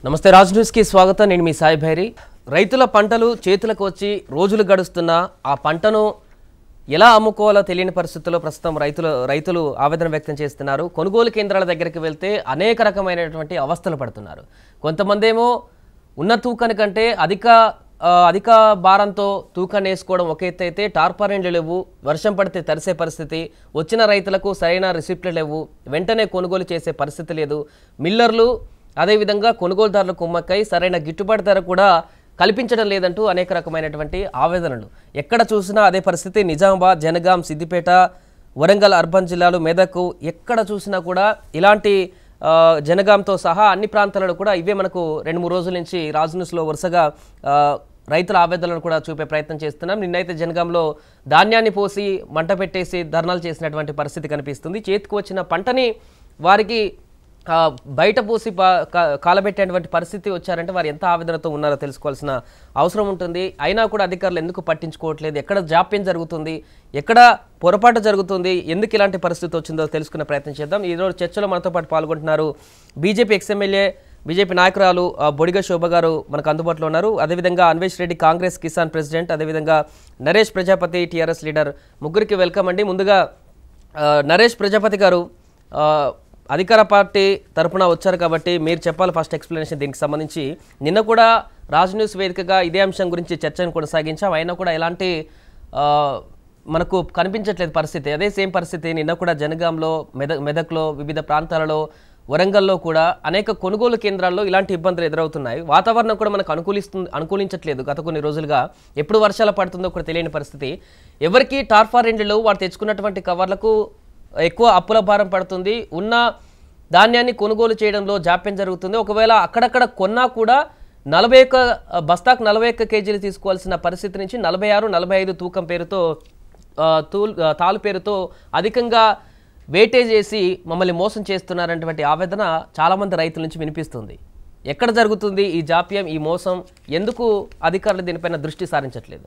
నమస్తే రాజ్ న్యూస్కి స్వాగతం నేను మీ సాయి భైరి రైతుల పంటలు చేతులకు వచ్చి రోజులు గడుస్తున్నా ఆ పంటను ఎలా అమ్ముకోవాలో తెలియని పరిస్థితుల్లో ప్రస్తుతం రైతులు రైతులు ఆవేదన వ్యక్తం చేస్తున్నారు కొనుగోలు కేంద్రాల దగ్గరికి వెళ్తే అనేక రకమైనటువంటి అవస్థలు పడుతున్నారు కొంతమంది ఏమో ఉన్న తూకాని కంటే అధిక ఆ, అధిక భారంతో తూకాన్ని వేసుకోవడం ఒక ఎత్తు అయితే టార్పారెంట్లు లేవు వర్షం పడితే తరిసే పరిస్థితి వచ్చిన రైతులకు సరైన రిసిప్ట్లు లేవు వెంటనే కొనుగోలు చేసే పరిస్థితి లేదు మిల్లర్లు అదేవిధంగా కొనుగోలుదారుల కుమ్మక్కై సరైన గిట్టుబాటు ధర కూడా కల్పించడం లేదంటూ అనేక రకమైనటువంటి ఆవేదనలు ఎక్కడ చూసినా అదే పరిస్థితి నిజామాబాద్ జనగాం సిద్దిపేట వరంగల్ అర్బన్ జిల్లాలు మెదక్ ఎక్కడ చూసినా కూడా ఇలాంటి ఆ, జనగాంతో సహా అన్ని ప్రాంతాలలో కూడా ఇవే మనకు రెండు మూడు రోజుల నుంచి రాజు న్యూస్లో వరుసగా ఆ, రైతుల ఆవేదనలు కూడా చూపే ప్రయత్నం చేస్తున్నాం నిన్నైతే జనగాంలో ధాన్యాన్ని పోసి మంట పెట్టేసి ధర్నాలు చేసినటువంటి పరిస్థితి కనిపిస్తుంది చేతికి వచ్చిన పంటని వారికి ఆ, బయట పోసి పా- కా- కాలబెట్టేటువంటి పరిస్థితి వచ్చారంటే వారు ఎంత ఆవేదనతో ఉన్నారో తెలుసుకోవాల్సిన అవసరం ఉంటుంది అయినా కూడా అధికారులు ఎందుకు పట్టించుకోవట్లేదు ఎక్కడ జాప్యం జరుగుతుంది ఎక్కడ పొరపాటు జరుగుతుంది ఎందుకు ఇలాంటి పరిస్థితి వచ్చిందో తెలుసుకునే ప్రయత్నం చేద్దాం ఈరోజు చర్చలో మనతో పాటు పాల్గొంటున్నారు బీజేపీ ఎక్స్ఎమ్మెల్యే బీజేపీ నాయకురాలు ఆ, బొడిగ శోభ గారు మనకు అందుబాటులో ఉన్నారు అదేవిధంగా అన్వేష్ రెడ్డి కాంగ్రెస్ కిసాన్ ప్రెసిడెంట్ అదేవిధంగా నరేష్ ప్రజాపతి టీఆర్ఎస్ లీడర్ ముగ్గురికి వెల్కమ్ అండి ముందుగా ఆ, నరేష్ ప్రజాపతి గారు ఆ, అధికార పార్టీ తరపున వచ్చారు కాబట్టి మీరు చెప్పాలి ఫస్ట్ ఎక్స్ప్లెనేషన్ దీనికి సంబంధించి నిన్న కూడా రాజ్ న్యూస్ వేదికగా ఇదే అంశం గురించి చర్చను కొనసాగించాం అయినా కూడా ఎలాంటి ఆ, మనకు కనిపించట్లేదు పరిస్థితి అదే సేమ్ పరిస్థితి నిన్న కూడా జనగాంలో మెద మెదక్లో వివిధ ప్రాంతాలలో వరంగల్లో కూడా అనేక కొనుగోలు కేంద్రాల్లో ఇలాంటి ఇబ్బందులు ఎదురవుతున్నాయి వాతావరణం కూడా మనకు అనుకూలిస్తుంది అనుకూలించట్లేదు గత కొన్ని రోజులుగా ఎప్పుడు వర్షాలు పడుతుందో కూడా తెలియని పరిస్థితి ఎవరికి టార్ఫారెండ్లు వారు తెచ్చుకున్నటువంటి కవర్లకు ఎక్కువ అప్పుల భారం పడుతుంది ఉన్న ధాన్యాన్ని కొనుగోలు చేయడంలో జాప్యం జరుగుతుంది ఒకవేళ అక్కడక్కడ కొన్నా కూడా నలభై ఒక్క బస్తాకు నలభై ఒక్క కేజీలు తీసుకోవాల్సిన పరిస్థితి నుంచి నలభై ఆరు నలభై ఐదు తూకం పేరుతో ఆ, తూల్ ఆ, తాలు పేరుతో అధికంగా వేటేజ్ చేసి మమ్మల్ని మోసం చేస్తున్నారనేటువంటి ఆవేదన చాలామంది రైతుల నుంచి వినిపిస్తుంది ఎక్కడ జరుగుతుంది ఈ జాప్యం ఈ మోసం ఎందుకు అధికారులు దీనిపైన దృష్టి సారించట్లేదు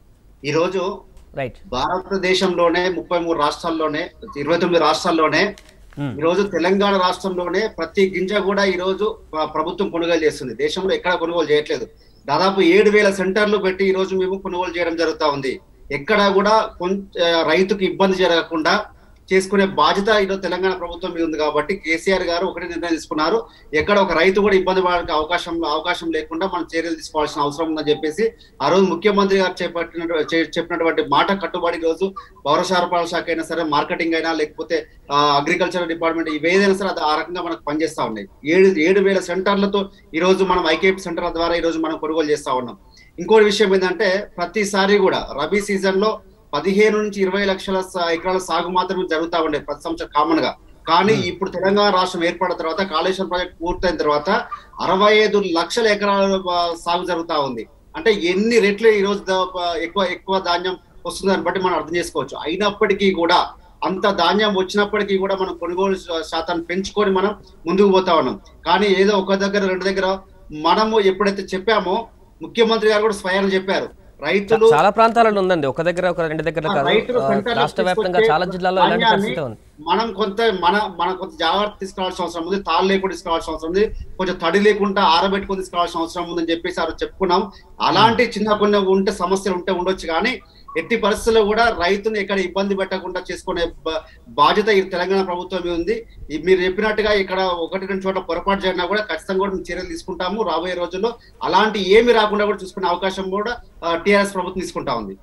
ఈరోజు రైట్ భారతదేశంలోనే ముప్పై మూడు రాష్ట్రాల్లోనే ఇరవై తొమ్మిది రాష్ట్రాల్లోనే మ్మ్. ఈ రోజు తెలంగాణ రాష్ట్రంలోనే ప్రతి గింజ కూడా ఈ రోజు ప్ర- ప్రభుత్వం కొనుగోలు చేస్తుంది దేశంలో ఎక్కడ కొనుగోలు చేయట్లేదు దాదాపు ఏడు వేల సెంటర్లు పెట్టి ఈ రోజు మేము కొనుగోలు చేయడం జరుగుతా ఉంది ఎక్కడ కూడా కొంచెం రైతుకు ఇబ్బంది జరగకుండా చేసుకునే బాధ్యత ఈరోజు తెలంగాణ ప్రభుత్వం మీద ఉంది కాబట్టి కేసీఆర్ గారు ఒకటి నిర్ణయం తీసుకున్నారు ఎక్కడ ఒక రైతు కూడా ఇబ్బంది పడడానికి అవకాశం అవకాశం లేకుండా మనం చర్యలు తీసుకోవాల్సిన అవసరం ఉందని చెప్పేసి ఆ రోజు ముఖ్యమంత్రి గారు చేపట్టిన చే- చెప్పినటువంటి మాట కట్టుబడి ఈ రోజు పౌర సరఫరాల శాఖ అయినా సరే మార్కెటింగ్ అయినా లేకపోతే అగ్రికల్చర్ డిపార్ట్మెంట్ ఇవి ఏదైనా సరే అది ఆ రకంగా మనకు పనిచేస్తా ఉన్నాయి ఏడు ఏడు వేల సెంటర్లతో ఈ రోజు మనం ఐకేపీ సెంటర్ల ద్వారా ఈ రోజు మనం కొనుగోలు చేస్తా ఉన్నాం ఇంకోటి విషయం ఏంటంటే ప్రతిసారి కూడా రబీ సీజన్ లో పదిహేను నుంచి ఇరవై లక్షల సా- ఎకరాల సాగు మాత్రమే జరుగుతా ఉండే ప్రతి సంవత్సరం కామన్ గా కానీ ఇప్పుడు తెలంగాణ రాష్ట్రం ఏర్పడిన తర్వాత కాళేశ్వరం ప్రాజెక్ట్ పూర్తయిన తర్వాత అరవై ఐదు లక్షల ఎకరాల ఆ, సాగు జరుగుతా ఉంది అంటే ఎన్ని రెట్లు ఈ రోజు దా- ప- ఎక్కువ ఎక్కువ ధాన్యం వస్తుందని బట్టి మనం అర్థం చేసుకోవచ్చు అయినప్పటికీ కూడా అంత ధాన్యం వచ్చినప్పటికీ కూడా మనం కొనుగోలు శా- శాతాన్ని పెంచుకొని మనం ముందుకు పోతా ఉన్నాం కానీ ఏదో ఒక దగ్గర రెండు దగ్గర మనము ఎప్పుడైతే చెప్పామో ముఖ్యమంత్రి గారు కూడా స్వయం చెప్పారు రైతులు చాలా ప్రాంతాలలో ఉందండి ఒక దగ్గర ఒక రెండు దగ్గర ఆ కాదు రైతులు ఆ, సెంటర్లకు రాష్ట్ర వ్యాప్తంగా తీసుకొచ్చే చాలా జిల్లాల్లో ఇలాంటి ధాన్యాన్ని పరిస్థితి ఉంది మనం కొంత మన మన కొంత జాగ్రత్త తీసుకోవాల్సిన అవసరం ఉంది తాళ్ళు లేకుండా తీసుకోవాల్సిన అవసరం ఉంది కొంచెం తడి లేకుండా ఆరబెట్టుకొని తీసుకోవాల్సిన అవసరం ఉందని చెప్పేసి ఆ రోజు చెప్పుకున్నాం అలాంటి చిన్న కొన్ని ఉంటే సమస్యలు ఉంటే ఉండొచ్చు కానీ ఎట్టి పరిస్థితుల్లో కూడా రైతుని ఎక్కడ ఇబ్బంది పెట్టకుండా చేసుకునే బ- బాధ్యత ఈ తెలంగాణ ప్రభుత్వం మీద ఉంది ఈ మీరు చెప్పినట్టుగా ఇక్కడ ఒకటి రెండు చోట్ల పొరపాటు జరిగినా కూడా ఖచ్చితంగా కూడా మేము చర్యలు తీసుకుంటాము రాబోయే రోజుల్లో అలాంటి ఏమి రాకుండా కూడా చూసుకునే అవకాశం కూడా టిఆర్ఎస్ ప్రభుత్వం తీసుకుంటా ఉంది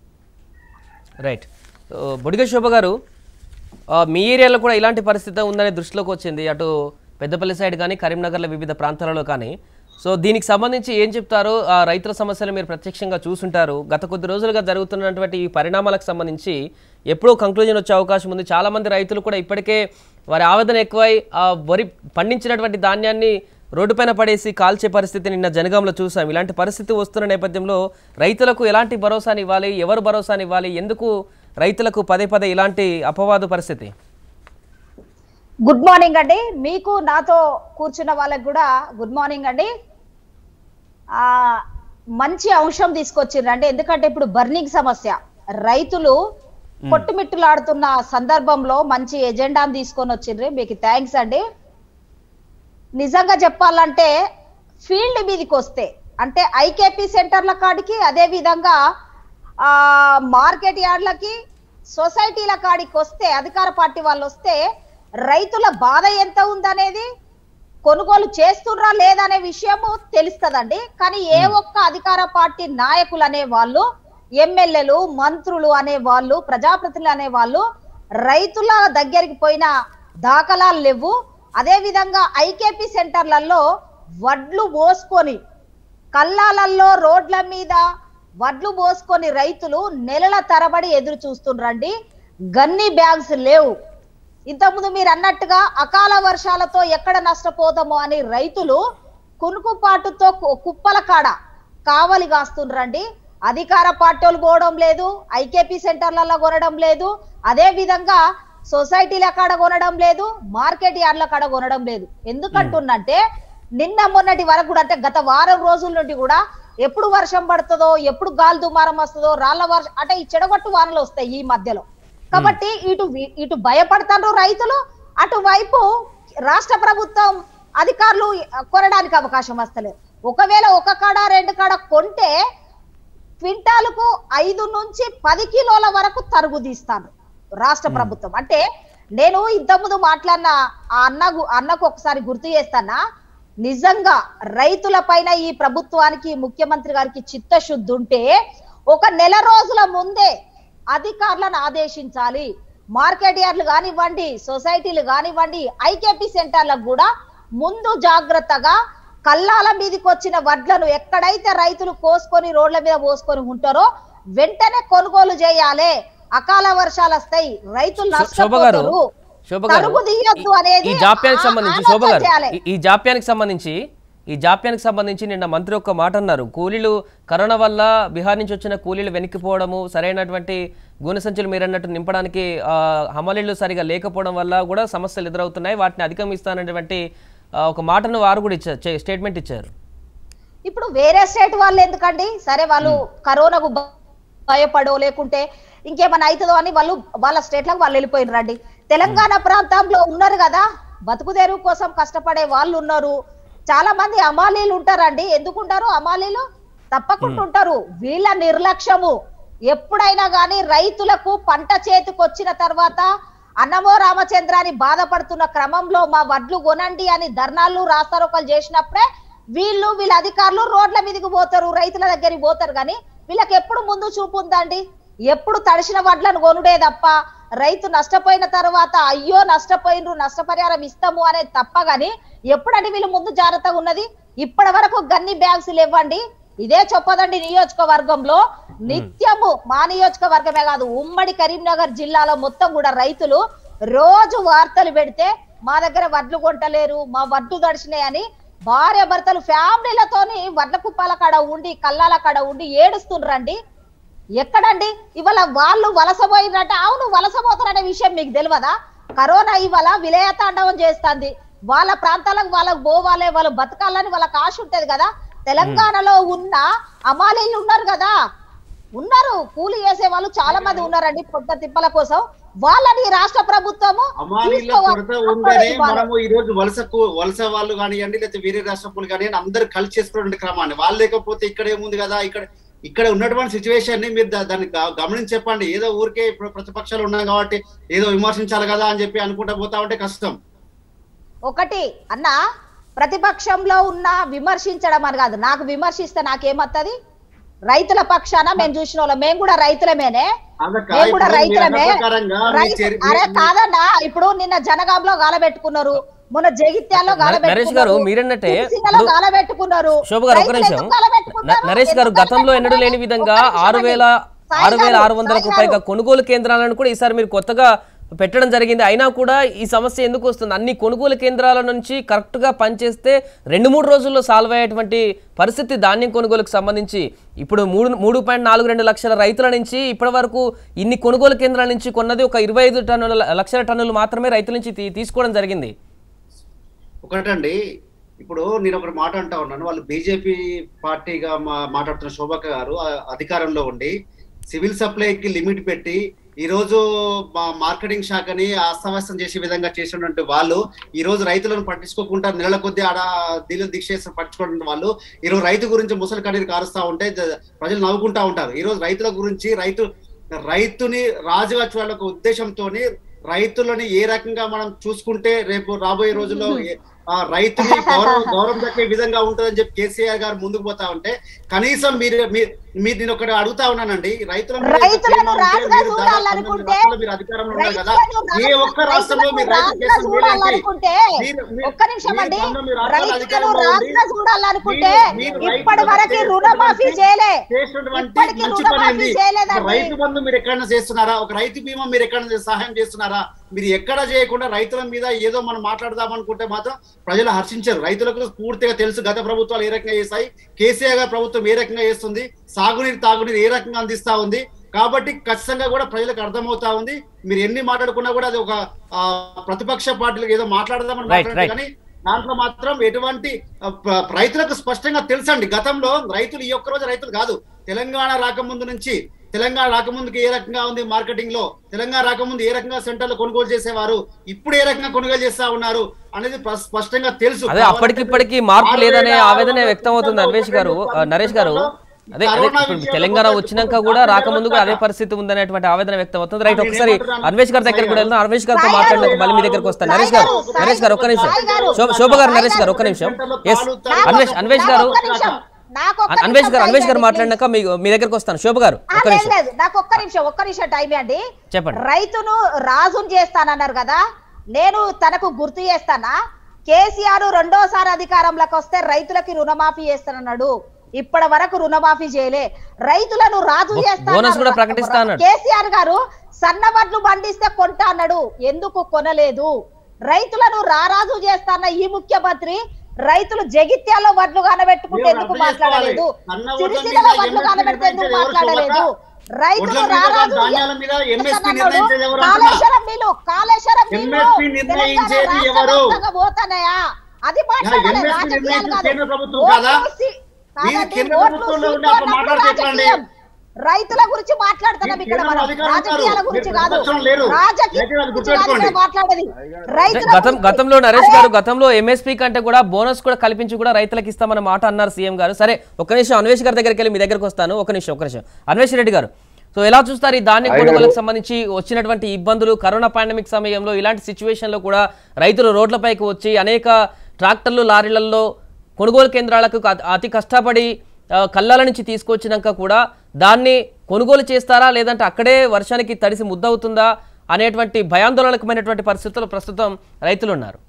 రైట్ సో, బొడిగ శోభ గారు ఆ, మీ ఏరియాలో కూడా ఇలాంటి పరిస్థితి ఉందనే దృష్టిలోకి వచ్చింది అటు పెద్దపల్లి సైడ్ కానీ కరీంనగర్లో వివిధ ప్రాంతాలలో కానీ సో దీనికి సంబంధించి ఏం చెప్తారు ఆ రైతుల సమస్యలు మీరు ప్రత్యక్షంగా చూసుంటారు గత కొద్ది రోజులుగా జరుగుతున్నటువంటి ఈ పరిణామాలకు సంబంధించి ఎప్పుడో కంక్లూజన్ వచ్చే అవకాశం ఉంది చాలా మంది రైతులు కూడా ఇప్పటికే వారి ఆవేదన ఎక్కువై ఆ వరి పండించినటువంటి ధాన్యాన్ని రోడ్డుపైన పడేసి కాల్చే పరిస్థితి నిన్న జనగాంలో చూసాం ఇలాంటి పరిస్థితి వస్తున్న నేపథ్యంలో రైతులకు ఎలాంటి భరోసాని ఇవ్వాలి ఎవరు భరోసాని ఇవ్వాలి ఎందుకు రైతులకు పదే పదే ఇలాంటి అపవాదు పరిస్థితి గుడ్ మార్నింగ్ అండి మీకు నాతో కూర్చున్న వాళ్ళకి కూడా గుడ్ మార్నింగ్ అండి ఆ మంచి అంశం తీసుకొచ్చిండ్రు ఎందుకంటే ఇప్పుడు బర్నింగ్ సమస్య రైతులు కొట్టుమిట్టులాడుతున్న సందర్భంలో మంచి ఎజెండాను తీసుకొని వచ్చిండ్రు మీకు థ్యాంక్స్ అండి నిజంగా చెప్పాలంటే ఫీల్డ్ మీదకి వస్తే అంటే ఐకేపీ సెంటర్ల కాడికి అదే విధంగా ఆ మార్కెట్ యార్డ్లకి సొసైటీల కాడికి వస్తే అధికార పార్టీ వాళ్ళు వస్తే రైతుల బాధ ఎంత ఉందనేది కొనుగోలు చేస్తుర్రా లేదనే విషయము తెలుస్తదండి కానీ ఏ ఒక్క అధికార పార్టీ నాయకులు అనే వాళ్ళు ఎమ్మెల్యేలు మంత్రులు అనే వాళ్ళు ప్రజాప్రతినిధులు అనే వాళ్ళు రైతుల దగ్గరికి పోయిన దాఖలాలు లేవు అదే విధంగా ఐకేపీ సెంటర్లలో వడ్లు పోసుకొని కల్లాలల్లో రోడ్ల మీద వడ్లు పోసుకొని రైతులు నెలల తరబడి ఎదురు చూస్తుండ్రండి గన్ని బ్యాగ్స్ లేవు ఇంతకుముందు మీరు అన్నట్టుగా అకాల వర్షాలతో ఎక్కడ నష్టపోతామో అని రైతులు కునుకుపాటుతో కు- కుప్పల కాడ కావలి కాస్తుండ్రండి అధికార పార్టీలు పోవడం లేదు ఐకేపీ సెంటర్లలో కొనడం లేదు అదే విధంగా సొసైటీల కాడ కొనడం లేదు మార్కెట్ యార్డ్ల కాడ కొనడం లేదు ఎందుకంటున్నంటే నిన్న మొన్నటి వరకు కూడా అంటే గత వారం రోజుల నుండి కూడా ఎప్పుడు వర్షం పడుతుందో ఎప్పుడు గాలి దుమారం వస్తుందో రాళ్ల వర్షం అంటే ఈ చెడగొట్టు వానలు వస్తాయి ఈ మధ్యలో కాబట్టి ఇటు వి- ఇటు భయపడతారు రైతులు అటువైపు రాష్ట్ర ప్రభుత్వం అధికారులు కొనడానికి అవకాశం వస్తలేదు ఒకవేళ ఒక కాడ రెండు కాడ కొంటే క్వింటాలకు ఐదు నుంచి పది కిలోల వరకు తరుగు తీస్తాను రాష్ట్ర ప్రభుత్వం అంటే నేను ఇంతకుముందు మాట్లాడిన ఆ అన్నకు అన్నకు ఒకసారి గుర్తు చేస్తానా నిజంగా రైతుల పైన ఈ ప్రభుత్వానికి ముఖ్యమంత్రి గారికి చిత్తశుద్ధి ఉంటే ఒక నెల రోజుల ముందే అధికారులను ఆదేశించాలి మార్కెట్ యార్డ్లు కానివ్వండి సొసైటీలు కానివ్వండి ఐకేపీ సెంటర్లకు కూడా ముందు జాగ్రత్తగా కల్లాల మీదకి వచ్చిన వడ్లను ఎక్కడైతే రైతులు కోసుకొని రోడ్ల మీద పోసుకొని ఉంటారో వెంటనే కొనుగోలు చేయాలి అకాల వర్షాలు వస్తాయి రైతులు శో- శోభ గారు నష్టపోతారు శోభ గారు తరుగు తీయొద్దు ఈ- అనేది ఈ జాప్యానికి ఆ- సంబంధించి ఆలోచన శోభ గారు చేయాలి. ఈ- ఈ జాప్యానికి సంబంధించి ఈ జాప్యానికి సంబంధించి నిన్న మంత్రి ఒక మాట అన్నారు కూలీలు కరోనా వల్ల బీహార్ నుంచి వచ్చిన కూలీలు వెనక్కిపోవడము సరైనటువంటి గూనె సంచులు మీరు అన్నట్టు నింపడానికి ఆ, హమాలీలు సరిగా లేకపోవడం వల్ల కూడా సమస్యలు ఎదురవుతున్నాయి వాటిని అధిగమిస్తానటువంటి ఆ, ఒక మాటను వారు కూడా ఇచ్చారు స్టేట్మెంట్ ఇచ్చారు ఇప్పుడు వేరే స్టేట్ వాళ్ళు ఎందుకండి సరే వాళ్ళు కరోనాకు భ- భయపడో లేకుంటే ఇంకేమైనా అవుతుందో అని వాళ్ళు వాళ్ళ స్టేట్లకు వాళ్ళు వెళ్ళిపోయినరండి తెలంగాణ ప్రాంతంలో ఉన్నారు కదా బతుకు తెరువు కోసం కష్టపడే వాళ్ళు ఉన్నారు చాలా మంది అమాలీలు ఉంటారండి ఎందుకుంటారు అమాలీలు తప్పకుండా ఉంటారు వీళ్ళ నిర్లక్ష్యము ఎప్పుడైనా గానీ రైతులకు పంట చేతికి వచ్చిన తర్వాత అన్నమో రామచంద్ర అని బాధపడుతున్న క్రమంలో మా వడ్లు కొనండి అని ధర్నాలు రాస్తారోకలు చేసినప్పుడే వీళ్ళు వీళ్ళ అధికారులు రోడ్ల మీదకి పోతారు రైతుల దగ్గరికి పోతారు కానీ వీళ్ళకి ఎప్పుడు ముందు చూపు ఉందండి ఎప్పుడు తడిసిన వడ్లను కొనుడే తప్ప రైతు నష్టపోయిన తర్వాత అయ్యో నష్టపోయినరు నష్టపరిహారం ఇస్తాము అనేది తప్ప గాని ఎప్పుడండి వీళ్ళు ముందు జాగ్రత్తగా ఉన్నది ఇప్పటి వరకు గన్ని బ్యాగ్స్ లేవండి ఇదే చెప్పదండి నియోజకవర్గంలో నిత్యము మా నియోజకవర్గమే కాదు ఉమ్మడి కరీంనగర్ జిల్లాలో మొత్తం కూడా రైతులు రోజు వార్తలు పెడితే మా దగ్గర వడ్లు కొంటలేరు మా వడ్లు దడిచినాయని భార్య భర్తలు ఫ్యామిలీలతోని వడ్ల కుప్పాల కాడ ఉండి కల్లాల కాడ ఉండి ఏడుస్తుండ్రండి ఎక్కడండి ఇవాళ వాళ్ళు వలసపోయినట్ట అవును వలసపోతారనే విషయం మీకు తెలియదా కరోనా ఇవాళ విలయతాండవం చేస్తుంది వాళ్ళ ప్రాంతాలకు వాళ్ళకు పోవాలి వాళ్ళు బతకాలని వాళ్ళకి ఆశ ఉంటది కదా తెలంగాణలో ఉన్న అమాలీలు ఉన్నారు కదా ఉన్నారు కూలి చేసే వాళ్ళు చాలా మంది ఉన్నారండి పొద్ద తిప్పల కోసం వాళ్ళని ఈ రాష్ట్ర ప్రభుత్వము అమానీల తీసుకోవాలి. కొరత ఉందనే ఇవ్వాలి. మనము ఈ రోజు వలసకు వలస వాళ్ళు కానివ్వండి లేకపోతే వేరే రాష్ట్రపులు కానివ్వండి అందరు కలిసి చేసుకునే క్రమాన్ని వాళ్ళు లేకపోతే ఇక్కడ ఏముంది కదా ఇక్కడ ఇక్కడ ఉన్నటువంటి సిచ్యువేషన్ ని మీరు దా- దాన్ని గ- గమనించి చెప్పండి ఏదో ఊరికే ఇప్పుడు ప్రతిపక్షాలు ఉన్నాయి కాబట్టి ఏదో విమర్శించాలి కదా అని చెప్పి అనుకుంటా పోతా ఉంటే కష్టం ఒకటి అన్న ప్రతిపక్షంలో ఉన్న విమర్శించడం అని కాదు నాకు విమర్శిస్తే నాకేమత్తది రైతుల పక్షాన మేము చూసిన వాళ్ళం మేము కూడా రైతులమేనే అదక్క, మేము కూడా ఇప్పుడు మీ రైతులమే అన్న ప్రకారంగా మీ రైతు- చర్య- అరే మీ- కాదన్నా ఇప్పుడు నిన్న జనగాంలో గాలబెట్టుకున్నారు మొన్న జగిత్యాల్లో నరేష్ గారు, మీరన్నట్టే సిరిసిల్లలో ఇప్పుడు- గాలబెట్టుకున్నారు శోభ గారు ఒక రైతులు నిమిషం ఎందుకు గాలబెట్టుకుంటారు? న- నరేష్ గారు ఎందుకు గతంలో ఎన్నడూ లేని గాలబెట్టుకుంటారు? విధంగా ఒక్క నిమిషం ఆరు వేల సాయి ఆరు వేల గారు, ఆరు వందలకు సాయి పైగా గారు. కొనుగోలు కేంద్రాలను కూడా ఈసారి మీరు కొత్తగా పెట్టడం జరిగింది అయినా కూడా ఈ సమస్య ఎందుకు వస్తుంది అన్ని కొనుగోలు కేంద్రాల నుంచి కరెక్ట్ గా పనిచేస్తే రెండు మూడు రోజుల్లో సాల్వ్ అయ్యేటువంటి పరిస్థితి ధాన్యం కొనుగోలుకు సంబంధించి ఇప్పుడు మూడు మూడు పాయింట్ నాలుగు రెండు లక్షల రైతుల నుంచి ఇప్పటి వరకు ఇన్ని కొనుగోలు కేంద్రాల నుంచి కొన్నది ఒక ఇరవై ఐదు టన్నుల లక్షల టన్నులు మాత్రమే రైతుల నుంచి తీ- తీసుకోవడం జరిగింది ఒకటండి ఇప్పుడు నేను ఒకటి మాట అంటా ఉన్నాను వాళ్ళు బీజేపీ పార్టీగా మా మాట్లాడుతున్న శోభక్క గారు ఆ అధికారంలో ఉండి సివిల్ సప్లైకి లిమిట్ పెట్టి ఈ రోజు మా మార్కెటింగ్ శాఖని అస్తవ్యస్తం చేసే విధంగా చేసినటువంటి వాళ్ళు ఈ రోజు రైతులను పట్టించుకోకుండా నెలల కొద్దీ ఆడ దీని దీక్ష చేసి పట్టించుకున్న వాళ్ళు ఈ రోజు రైతు గురించి ముసలి కన్నీరు కారుస్తా ఉంటే జ- ప్రజలు నవ్వుకుంటా ఉంటారు ఈ రోజు రైతుల గురించి రైతు రైతుని రాజుగా చూడాలనే ఉద్దేశంతోని రైతులని ఏ రకంగా మనం చూసుకుంటే రేపు రాబోయే రోజుల్లో ఏ- ఆ రైతుని గౌరవం గౌరవం దక్కే విధంగా ఉంటుందని చెప్పి కేసీఆర్ గారు ముందుకు పోతా ఉంటే కనీసం మీరు మీ- మీరు నేను ఒకటి అడుగుతా ఉన్నానండి రైతుల మీద ఎంత రైతులను ప్రేమ ఉంటే రాజుగా మీరు దాదాపు చూడాలనుకుంటే, పంతొమ్మిది రాష్ట్రాల్లో మీరు అధికారంలో ఉన్నారు కదా రైతులను ఏ ఒక్క రాష్ట్రంలో మీరు రైతు రైతులను కేసులు వేలేంటి? చూడాలనుకుంటే మీరు- మీరు- ఒక్క నిమిషం మీరు అండి పంతొమ్మిది రాష్ట్రాల రైతులను అధికారంలో ఉండి రాజుగా చూడాలనుకుంటే మీరు- మీరు ఇప్పటి రైతులకు వరకు చేసినటువంటి- రుణమాఫీ చేయలే చేసినటువంటి ఇప్పటికీ మంచి పని రుణమాఫీ ఏంది? చేయలేదండి. ఒక రైతు బంధు మీరు ఎక్కడైనా చేస్తున్నారా ఒక రైతు బీమా మీరు ఎక్కడైనా సహాయం చేస్తున్నారా మీరు ఎక్కడ చేయకుండా రైతుల మీద ఏదో మనం మాట్లాడదాం అనుకుంటే మాత్రం ప్రజలు హర్షించారు రైతులకు పూర్తిగా తెలుసు గత ప్రభుత్వాలు ఏ రకంగా చేస్తాయి కేసీఆర్ గారి ప్రభుత్వం ఏ రకంగా చేస్తుంది సాగునీరు తాగునీరు ఏ రకంగా అందిస్తా ఉంది కాబట్టి ఖచ్చితంగా కూడా ప్రజలకు అర్థమవుతా ఉంది మీరు ఎన్ని మాట్లాడుకున్నా కూడా అది ఒక ఆ, ప్రతిపక్ష పార్టీలకు ఏదో మాట్లాడదామని Right, మాట్లాడారు right. కానీ దాంట్లో మాత్రం ఎటువంటి ఆ, ప్ర- రైతులకు స్పష్టంగా తెలుసండి గతంలో రైతులు ఈ ఒక్క రోజు రైతులు కాదు తెలంగాణ రాకముందు నుంచి తెలంగాణ రాకముందుకు ఏ రకంగా ఉంది మార్కెటింగ్ లో తెలంగాణ రాకముందు ఏ రకంగా సెంటర్లో కొనుగోలు చేసేవారు ఇప్పుడు ఏ రకంగా కొనుగోలు చేస్తా ఉన్నారు అనేది ప్ర- స్పష్టంగా తెలుసు అదే అప్పటికిప్పటికి మార్పు లేదనే ఆవేదన వ్యక్తం అవుతుంది అన్వేష్ గారు ఆ, నరేష్ గారు అదే అదే ఇప్పుడు తెలంగాణ వచ్చినాక కూడా రాకముందు కూడా అదే పరిస్థితి ఉందనేటువంటి ఆవేదన వ్యక్తం అవుతుంది రైట్ ఒకసారి అన్వేష్ గారి దగ్గర కూడా వెళ్దాం అన్వేష్ గారితో మాట్లాడినాక మళ్ళీ మీ దగ్గరకు వస్తాను నరేష్ గారు నరేష్ గారు ఒక్క నిమిషం శోభ- శోభ గారు నరేష్ గారు ఒక్క నిమిషం ఎస్ అన్వేష్ అన్వేష్ గారు నాకు ఒక్క నిమిషం, నాకు ఒక్క అన్వేష్ గారు నిమిషం అన్వేష్ గారు టైం మాట్లాడినాక మీ మీ దగ్గరకు వస్తాను శోభ గారు ఆ, ఒక్క లేదు నిమిషం లేదు నాకు ఒక్క నిమిషం ఒక్క నిమిషం టైం అండి చెప్పండి. రైతును రాజును చేస్తానన్నారు కదా నేను తనకు గుర్తు చేస్తానా కేసీఆర్ రెండోసారి అధికారంలోకి వస్తే రైతులకి రుణమాఫీ చేస్తానన్నాడు ఇప్పటి వరకు రుణమాఫీ చేయలే రైతులను రాజు బో- చేస్తా బోనస్ కూడా అన్నారు. ప్రకటిస్తా అన్నాడు. కేసీఆర్ గారు సన్నబడ్లు పండిస్తే కొంటా అన్నాడు ఎందుకు కొనలేదు రైతులను రారాజు చేస్తాన్న ఈ ముఖ్యమంత్రి రైతులు జగిత్యాలో వడ్లు కానబెట్టుకుంటే మీరు ఎందుకు అర్థం మాట్లాడలేదు చేసుకోవాలి. సన్న వడ్ల సిరిసిల్లలో మీద వడ్లు MSP కానబెడితే ఎందుకు నిర్ణయించేది ఎవరు మాట్లాడలేదు శోభక్క? రైతులు వడ్ల మీద రారాజు ధాన్యాల మీద MSP చేస్తానన్నాడు. నిర్ణయించేది ఎవరు అంటున్నా? కాళేశ్వరం నీళ్లు కాళేశ్వరం నీళ్లు MSP నిర్ణయించేది తెలంగాణ ఎవరు? రాష్ట్రవ్యాప్తంగా పోతున్నాయా అది మాట్లాడాలి MSP రాజకీయాలు నిర్ణయించేది కాదు. కేంద్ర ప్రభుత్వం ఓట్లు కాదా? సి- మీరు కాదండి, కేంద్ర ఓట్లు ప్రభుత్వంలో ఉండి సీట్లు అట్లా మాట్లాడితే ఉన్నప్పుడు ఎట్లా అండి? రాజకీయం. రైతుల గురించి మాట్లాడుతున్నాం మీరు ఇక్కడ మనం కేంద్రంలో అధికారం రాజకీయాల ఉన్నారు. గురించి మీరు కాదు ప్రతిపక్షంలో లేరు. రాజకీయ దయచేసి అది గురించి కాదు గుర్తుపెట్టుకోండి. ఇక్కడ మాట్లాడేది రైతుల గతం గురించి. గతంలో నరేష్ అదే గారు గతంలో ఎంఎస్పీ కంటే కూడా బోనస్ కూడా కల్పించి కూడా రైతులకు ఇస్తామన్న మాట అన్నారు సీఎం గారు సరే ఒక నిమిషం అన్వేష్ గారి దగ్గరికి వెళ్ళి మీ దగ్గరకు వస్తాను ఒక నిమిషం ఒక నిమిషం అన్వేష్ రెడ్డి గారు సో ఎలా చూస్తారు ఈ ధాన్య కొనుగోలుకు సంబంధించి వచ్చినటువంటి ఇబ్బందులు కరోనా పాండమిక్ సమయంలో ఇలాంటి సిచ్యువేషన్ లో కూడా రైతులు రోడ్లపైకి వచ్చి అనేక ట్రాక్టర్లు లారీలలో కొనుగోలు కేంద్రాలకు అతి- అతి కష్టపడి ఆ, కళ్ళాల నుంచి తీసుకొచ్చినాక కూడా దాన్ని కొనుగోలు చేస్తారా లేదంటే అక్కడే వర్షానికి తడిసి ముద్దవుతుందా అనేటువంటి భయాందోళనకమైనటువంటి పరిస్థితుల్లో ప్రస్తుతం రైతులు ఉన్నారు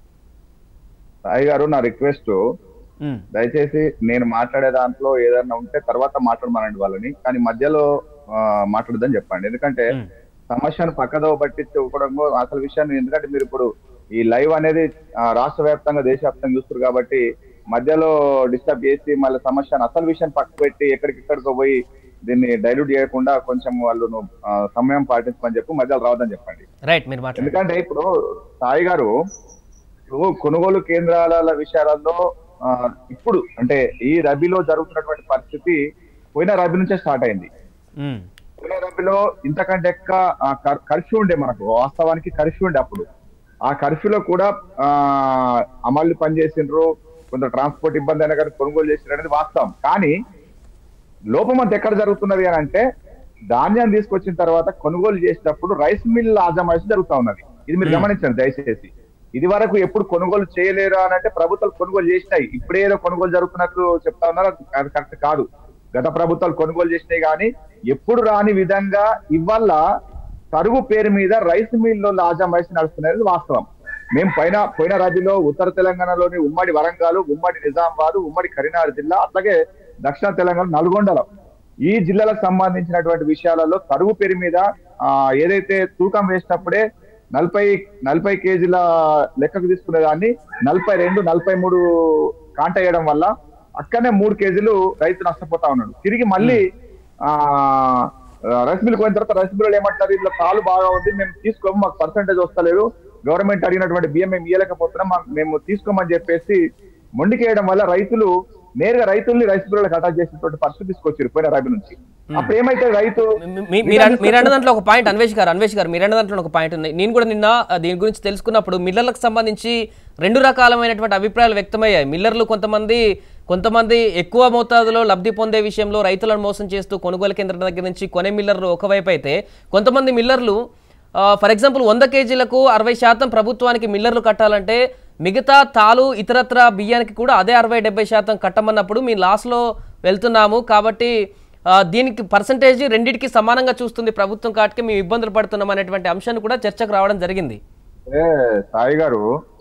సాయి గారు నా రిక్వెస్ట్ ఉమ్. దయచేసి నేను మాట్లాడే దాంట్లో ఏదైనా ఉంటే తర్వాత మాట్లాడమనండి వాళ్ళని కానీ మధ్యలో ఆ, మాట్లాడదని చెప్పండి ఎందుకంటే ఉమ్. సమస్యను పక్కదో పట్టించి ఇవ్వడం అసలు విషయాన్ని ఎందుకంటే మీరు ఇప్పుడు ఈ లైవ్ అనేది ఆ, రాష్ట్ర వ్యాప్తంగా దేశవ్యాప్తంగా చూస్తారు కాబట్టి మధ్యలో డిస్టర్బ్ చేసి మళ్ళీ సమస్యను అసలు విషయం పక్క పెట్టి ఎక్కడికెక్కడికో పోయి దీన్ని డైల్యూట్ చేయకుండా కొంచెం వాళ్ళు నువ్వు, ఆ, సమయం పాటించమని చెప్పి మధ్యలో రావద్దని చెప్పండి రైట్ మీరు మాట్లాడండి ఎందుకంటే ఇప్పుడు సాయి గారు ఇప్పుడు కొనుగోలు కేంద్రాల విషయాలలో ఆ, ఇప్పుడు అంటే ఈ రబీలో జరుగుతున్నటువంటి పరిస్థితి పోయిన రబీ నుంచే స్టార్ట్ అయింది ఉమ్. పోయిన రబీలో ఇంతకంటే ఎక్క కర్ఫ్యూ ఉండే మనకు వాస్తవానికి కర్ఫ్యూ ఉండే అప్పుడు ఆ కర్ఫ్యూలో కూడా ఆ అమలు పనిచేసిండ్రు కొంత ట్రాన్స్పోర్ట్ ఇబ్బంది అయినా కానీ కొనుగోలు చేసిండ్రు అనేది వాస్తవం కానీ లోపం అంతా ఎక్కడ జరుగుతున్నది అని అంటే ధాన్యం తీసుకొచ్చిన తర్వాత కొనుగోలు చేసేటప్పుడు రైస్ మిల్ ఆజమాయిషి జరుగుతా ఉన్నది ఇది మీరు Hmm. గమనించండి దయచేసి ఇది వరకు ఎప్పుడు కొనుగోలు చేయలేరు అని అంటే ప్రభుత్వాలు కొనుగోలు చేసినాయి ఇప్పుడేదో కొనుగోలు జరుగుతున్నట్లు చెప్తా ఉన్నారు అది- అది కరెక్ట్ కాదు గత ప్రభుత్వాలు కొనుగోలు చేసినాయి కానీ ఎప్పుడు రాని విధంగా ఇవాళ తరుగు పేరు మీద రైస్ మిల్లో లాజామాయిషి నడుస్తున్నది వాస్తవం మేము పైన పోయిన రాజ్యంలో ఉత్తర తెలంగాణలోని ఉమ్మడి వరంగల్ ఉమ్మడి నిజామాబాద్ ఉమ్మడి కరీంనగర్ జిల్లా అట్లాగే దక్షిణ తెలంగాణ నల్గొండలో ఈ జిల్లాలకు సంబంధించినటువంటి విషయాలలో తరుగు పేరు మీద ఆ, ఏదైతే తూకం వేసినప్పుడే నలభై నలభై కేజీల లెక్కకు తీసుకునే దాన్ని నలభై రెండు నలభై మూడు కాంట వేయడం వల్ల అక్కడనే మూడు కేజీలు రైతు నష్టపోతా ఉన్నాడు తిరిగి మళ్ళీ ఆ రైస్ మిల్ పోయిన తర్వాత రైస్ మిల్ ఏమంటారు ఇట్లా పాలు బాగా ఉంది మేము తీసుకోము మాకు పర్సంటేజ్ వస్తలేదు గవర్నమెంట్ అడిగినటువంటి బియ్యం మేము ఇయ్యలేకపోతున్నాం మాకు మేము తీసుకోమని చెప్పేసి మొండికేయడం వల్ల రైతులు నేరుగా రైతుల్ని రైస్ మిల్లకు అటాచ్ చేసినటువంటి పరిస్థితి తీసుకొచ్చారు పోయిన రబీ నుంచి అప్పుడు ఏమైతే రైతు మీ- మీ- మీరు అన్న- మీరు అన్న దాంట్లో ఒక పాయింట్ అన్వేష్ గారు అన్వేష్ గారు మీరు అన్న దాంట్లో ఒక పాయింట్ ఉంది నేను కూడా నిన్న ఆ, దీని గురించి తెలుసుకున్నప్పుడు మిల్లర్లకు సంబంధించి రెండు రకాలమైనటువంటి అభిప్రాయాలు వ్యక్తమయ్యాయి మిల్లర్లు కొంతమంది కొంతమంది ఎక్కువ మోతాదులో లబ్ధి పొందే విషయంలో రైతులను మోసం చేస్తూ కొనుగోలు కేంద్రం దగ్గర నుంచి కొనే మిల్లర్లు ఒకవైపు అయితే కొంతమంది మిల్లర్లు ఫర్ ఎగ్జాంపుల్ వంద కేజీలకు అరవై శాతం ప్రభుత్వానికి మిల్లర్లు కట్టాలంటే మిగతా తాలు ఇతరత్ర బియ్యానికి కూడా అదే అరవై డెబ్బై శాతం కట్టమన్నప్పుడు మీ లాస్లో వెళ్తున్నాము కాబట్టి ఆ, దీనికి పర్సంటేజ్ రెండింటికి సమానంగా చూస్తుంది ప్రభుత్వం కాటికి మేము ఇబ్బందులు పడుతున్నాం అనేటువంటి అంశాన్ని కూడా చర్చకు రావడం జరిగింది ఏ, సాయి గారు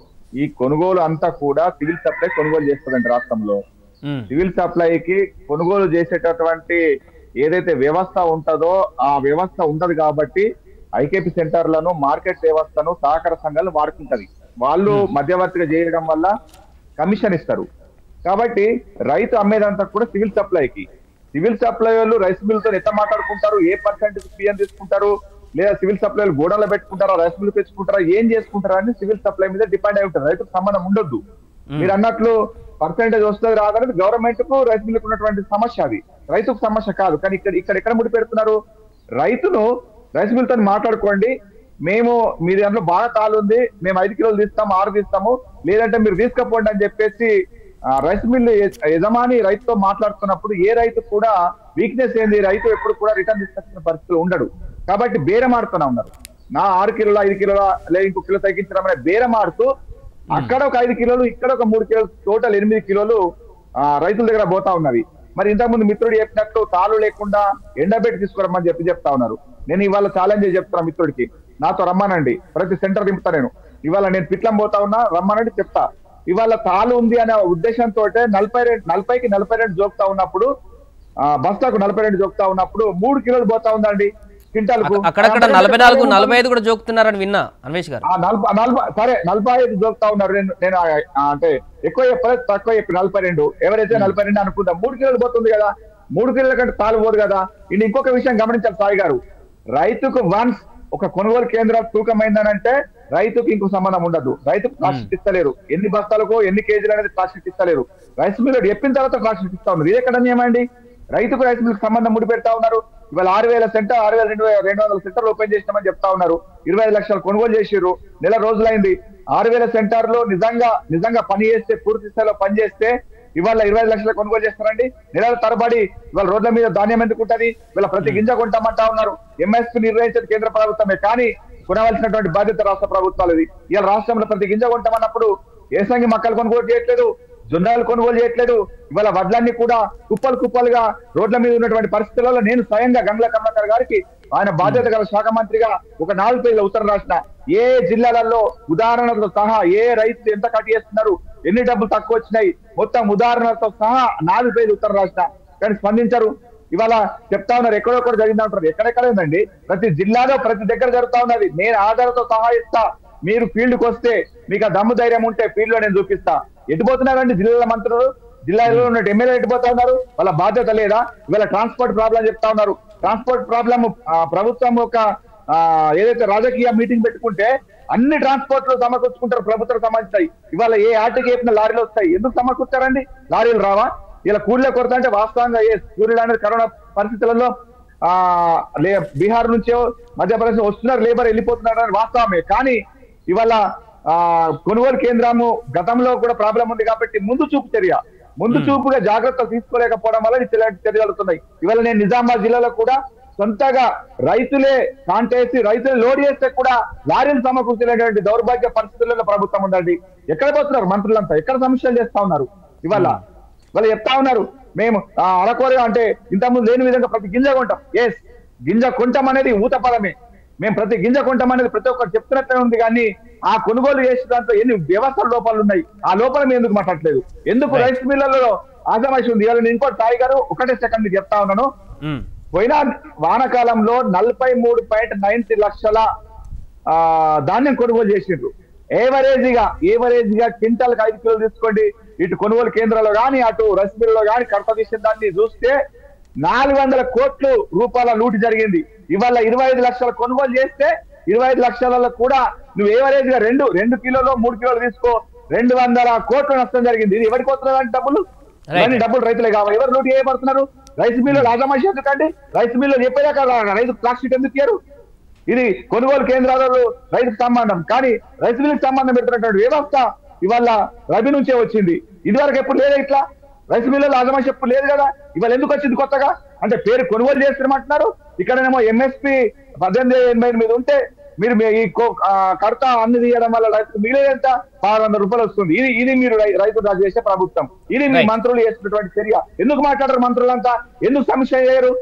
ఈ కొనుగోలు అంతా కూడా సివిల్ సప్లై కొనుగోలు చేస్తుందండి రాష్ట్రంలో ఉమ్, సివిల్ సప్లైకి కొనుగోలు చేసేటటువంటి ఏదైతే వ్యవస్థ ఉంటుందో ఆ వ్యవస్థ ఉండదు కాబట్టి ఐకేపీ సెంటర్లను మార్కెట్ వ్యవస్థను సహకార సంఘాలు వాడుకుంటది వాళ్ళు మధ్యవర్తిగా చేయడం వల్ల కమిషన్ ఇస్తారు కాబట్టి రైతు అమ్మేదంతా కూడా సివిల్ సప్లైకి సివిల్ సప్లై వాళ్ళు రైస్ మిల్ తో ఎంత మాట్లాడుకుంటారు ఏ పర్సెంటేజ్ పిఎం తీసుకుంటారు లేదా సివిల్ సప్లై గోడలు పెట్టుకుంటారా రైస్ మిల్ తెచ్చుకుంటారా ఏం చేసుకుంటారా అని సివిల్ సప్లై మీద డిపెండ్ అయి ఉంటారు రైతుకు సంబంధం ఉండొద్దు మీరు అన్నట్లు పర్సెంటేజ్ వస్తుంది రాదనేది గవర్నమెంట్ కు రైతు మిల్లుకు ఉన్నటువంటి సమస్య అది రైతుకు సమస్య కాదు కానీ ఇక్కడ ఇక్కడ ఎక్కడ ముడి పెడుతున్నారు రైతును రైస్ మిల్ తో మాట్లాడుకోండి మేము మీ దాంట్లో బాగా తాలు ఉంది మేము ఐదు కిలోలు తీస్తాము ఆరు తీస్తాము లేదంటే మీరు తీసుకపోండి అని చెప్పేసి ఆ, రైస్ మిల్ యజ- యజమాని రైతుతో మాట్లాడుతున్నప్పుడు ఏ రైతు కూడా వీక్నెస్ ఏంది రైతు ఎప్పుడు కూడా రిటర్న్ తీసుకొచ్చిన పరిస్థితులు ఉండడు కాబట్టి బేరం ఆడుతూనే ఉన్నారు నా ఆరు కిలోల ఐదు కిలోల లేదా ఇంకో కిలో తగ్గించడం అనే బేరం ఆడుతూ అక్కడ ఒక ఐదు కిలోలు ఇక్కడ ఒక మూడు కిలోలు టోటల్ ఎనిమిది కిలోలు ఆ, రైతుల దగ్గర పోతా ఉన్నవి మరి ఇంతకుముందు మిత్రుడు చెప్పినట్టు తాళ్ళు లేకుండా ఎండబెట్టి తీసుకురమ్మని చెప్పి చెప్తా ఉన్నారు నేను ఇవాళ ఛాలెంజ్ చెప్తాను మిత్రుడికి నాతో రమ్మనండి ప్రతి సెంటర్ దింపుతా నేను ఇవాళ నేను పిట్లం పోతా ఉన్నా రమ్మనండి చెప్తా ఇవాళ తాళ్ళు ఉంది అనే ఉద్దేశంతో నలభై రెండు నలభైకి నలభై రెండు జోక్తా ఉన్నప్పుడు ఆ, బస్తాకు నలభై రెండు జోక్తా ఉన్నప్పుడు మూడు కిలోలు పోతా ఉందండి క్వింటాల్కు అక్క- అక్కడక్కడ నలభై నాలుగు నలభై ఐదు కూడా జోకుతున్నారని విన్నా అన్వేష్ గారు ఆ నలభై నలభై సరే నలభై ఐదు జోక్తా ఉన్నారు నేను నేను ఆ- ఆ అంటే ఎక్కువ చెప్పలేదు తక్కువ చెప్పి నలభై రెండు ఎవరైతే నలభై రెండు అనుకుందాం మూడు కిలోలు పోతుంది కదా మూడు కిలోల కంటే తాలు పోదు కదా ఇది ఇంకొక విషయం గమనించాలి సాయి గారు రైతుకు వన్స్ ఒక కొనుగోలు కేంద్రం తూకమైందనంటే రైతుకు ఇంకో సంబంధం ఉండదు రైతుకు కాస్ట్ ఇస్తలేరు ఎన్ని బస్తాలకు ఎన్ని కేజీలు అనేది కాస్ట్ ఇస్తలేరు రైస్ మిల్ చెప్పిన తర్వాత కాస్ట్ ఇస్తా ఉన్నారు ఇది ఎక్కడ నియమండి రైతుకు రైస్ మిల్ సంబంధం ముడి పెడతా ఉన్నారు ఇవాళ ఆరు వేల సెంటర్ ఆరు వేల రెండు వేల రెండు వందల సెంటర్లు ఓపెన్ చేసినామని చెప్తా ఉన్నారు ఇరవై ఐదు లక్షలు కొనుగోలు చేసిర్రు నెల రోజులైంది ఆరు వేల సెంటర్లు నిజంగా నిజంగా పని చేస్తే పూర్తి స్థాయిలో పని చేస్తే ఇవాళ ఇరవై ఐదు లక్షలు కొనుగోలు చేస్తారండి నెలల తరబడి ఇవాళ రోడ్ల మీద ధాన్యం ఎందుకు ఉంటది ఇవాళ ప్రతి గింజ కొంటామంటా ఉన్నారు ఎంఎస్పీ నిర్ణయించేది కేంద్ర ప్రభుత్వమే కానీ కొనవలసినటువంటి బాధ్యత రాష్ట్ర ప్రభుత్వాలది ఇవాళ రాష్ట్రంలో ప్రతి గింజ కొంటామన్నప్పుడు ఏసంగి మక్కలు కొనుగోలు చేయట్లేదు జొన్నలు కొనుగోలు చేయట్లేదు ఇవాళ వడ్లన్నీ కూడా కుప్పలు కుప్పలుగా రోడ్ల మీద ఉన్నటువంటి పరిస్థితులలో నేను స్వయంగా గంగ్ల కమలాకర్ గారికి ఆయన బాధ్యత గల శాఖ మంత్రిగా ఒక నాలుగు పేజీల ఉత్తరం రాసిన ఏ జిల్లాలలో ఉదాహరణతో సహా ఏ రైతులు ఎంత కట్ చేస్తున్నారు ఎన్ని డబ్బులు తక్కువ వచ్చినాయి మొత్తం ఉదాహరణతో సహా నాలుగు పేజీలు ఉత్తరం రాసిన కానీ స్పందించరు ఇవాళ చెప్తా ఉన్నారు ఎక్కడొక్కడ జరిగింది అంటారు ఎక్కడెక్కడ ఉందండి ప్రతి జిల్లాలో ప్రతి దగ్గర జరుగుతా ఉన్నది నేను ఆధారతో సహా ఇస్తా మీరు ఫీల్డ్ కి వస్తే మీకు ఆ దమ్ము ధైర్యం ఉంటే ఫీల్డ్ లో నేను చూపిస్తా ఎటుపోతున్నారండి జిల్లాల మంత్రులు జిల్లాలో ఉన్న ఎమ్మెల్యే ఎటుపోతా ఉన్నారు వాళ్ళ బాధ్యత లేదా ఇవాళ ట్రాన్స్పోర్ట్ ప్రాబ్లం చెప్తా ఉన్నారు ట్రాన్స్పోర్ట్ ప్రాబ్లం ప్రభుత్వం ఒక ఆ, ఏదైతే రాజకీయ మీటింగ్ పెట్టుకుంటే అన్ని ట్రాన్స్పోర్ట్ లో సమకూర్చుకుంటారు ప్రభుత్వం సంబంధించాయి ఇవాళ ఏ ఆటకి చెప్పిన లారీలు వస్తాయి ఎందుకు సమకూర్చారండి లారీలు రావా ఇలా కూలీల కొరత అంటే వాస్తవంగా ఏ కూలీలు అనేది కరోనా పరిస్థితులలో ఆ లే బీహార్ నుంచో మధ్యప్రదేశ్ వస్తున్నారు లేబర్ వెళ్ళిపోతున్నారు అని వాస్తవమే కానీ ఇవాళ ఆ కొనుగోలు కేంద్రము గతంలో కూడా ప్రాబ్లం ఉంది కాబట్టి ముందు చూపు చర్య ముందు చూపుగా జాగ్రత్తలు తీసుకోలేకపోవడం వల్ల ఇలాంటి చర్యలు వస్తున్నాయి ఇవాళ నేను నిజామాబాద్ జిల్లాలో కూడా సొంతగా రైతులే కాంటేసి రైతులు లోడ్ చేస్తే కూడా లారీలు సమకూర్చలేటువంటి దౌర్భాగ్య పరిస్థితులలో ప్రభుత్వం ఉందండి ఎక్కడ పోతున్నారు మంత్రులంతా ఎక్కడ సమస్యలు చేస్తా ఉన్నారు ఇవాళ వాళ్ళు చెప్తా ఉన్నారు మేము ఆ అరకోర అంటే ఇంతకుముందు లేని విధంగా ప్రతి గింజ కొంటాం ఎస్ గింజ కొంటాం అనేది ఊత పదమే మేము ప్రతి గింజ కొంటాం అనేది ప్రతి ఒక్కరు చెప్తున్నట్టే ఉంది కానీ ఆ కొనుగోలు చేసే దాంట్లో ఎన్ని వ్యవస్థల లోపాలు ఉన్నాయి ఆ లోపల మేము ఎందుకు మాట్లాడలేదు ఎందుకు Right. రైస్ మిల్లలో ఆజమాయిషి ఉంది ఇవాళ నేను ఇంకోటి సాయి గారు ఒకటే సెకండ్ మీకు చెప్తా ఉన్నాను ఉమ్, పోయిన వానాకాలంలో నలభై మూడు పాయింట్ నైన్టీ లక్షల ఆ ధాన్యం కొనుగోలు చేసిండ్రు ఏవరేజ్ గా ఏవరేజ్ గా క్వింటల్ ఐదు కిలోలు తీసుకోండి ఇటు కొనుగోలు కేంద్రాల్లో గాని అటు రసమిల్లో గాని కడత తీసిన దాన్ని చూస్తే నాలుగు వందల కోట్లు రూపాయల లూటి జరిగింది ఇవాళ ఇరవై ఐదు లక్షల కొనుగోలు చేస్తే ఇరవై ఐదు లక్షలలో కూడా నువ్వు ఏవరేజ్ గా రెండు రెండు కిలోలు మూడు కిలోలు తీసుకో రెండు వందల కోట్ల నష్టం జరిగింది ఇది ఎవరికి వస్తున్నదంటే డబ్బులు Right. ఇవన్నీ డబ్బులు రైతులే కావాలి ఎవరు లూటీ చేయబడుతున్నారు రైస్ మిల్లు రాజమాషి ఎందుకండి రైస్ మిల్లు చెప్పాక రైతు క్లాక్ షీట్ ఎందుకు ఇయ్యరు ఇది కొనుగోలు కేంద్రాలలో రైతుకు సంబంధం కానీ రైస్ మిల్లుకి సంబంధం పెడుతున్నటువంటి వ్యవస్థ ఇవాళ రబీ నుంచే వచ్చింది ఇది వరకు ఎప్పుడు లేదా ఇట్లా రైస్ మిల్లు రాజమాషి ఎప్పుడు లేదు కదా ఇవాళ ఎందుకు వచ్చింది కొత్తగా అంటే పేరు కొనుగోలు చేస్తున్నామంటున్నారు ఇక్కడనేమో ఎంఎస్పి పద్దెనిమిది ఎనభై ఎనిమిది ఉంటే మీరు మీ- ఈ కో- ఆ, కడత అన్ని తీయడం వల్ల రైతు మిగిలేదంత ఆరు వందల రూపాయలు వస్తుంది ఇది ఇది మీరు రై- రైతు రాజు చేసే ప్రభుత్వం ఇది మీ Right. మంత్రులు చేస్తున్నటువంటి చర్య ఎందుకు మాట్లాడరు మంత్రులంతా ఎందుకు సమస్య చేయరు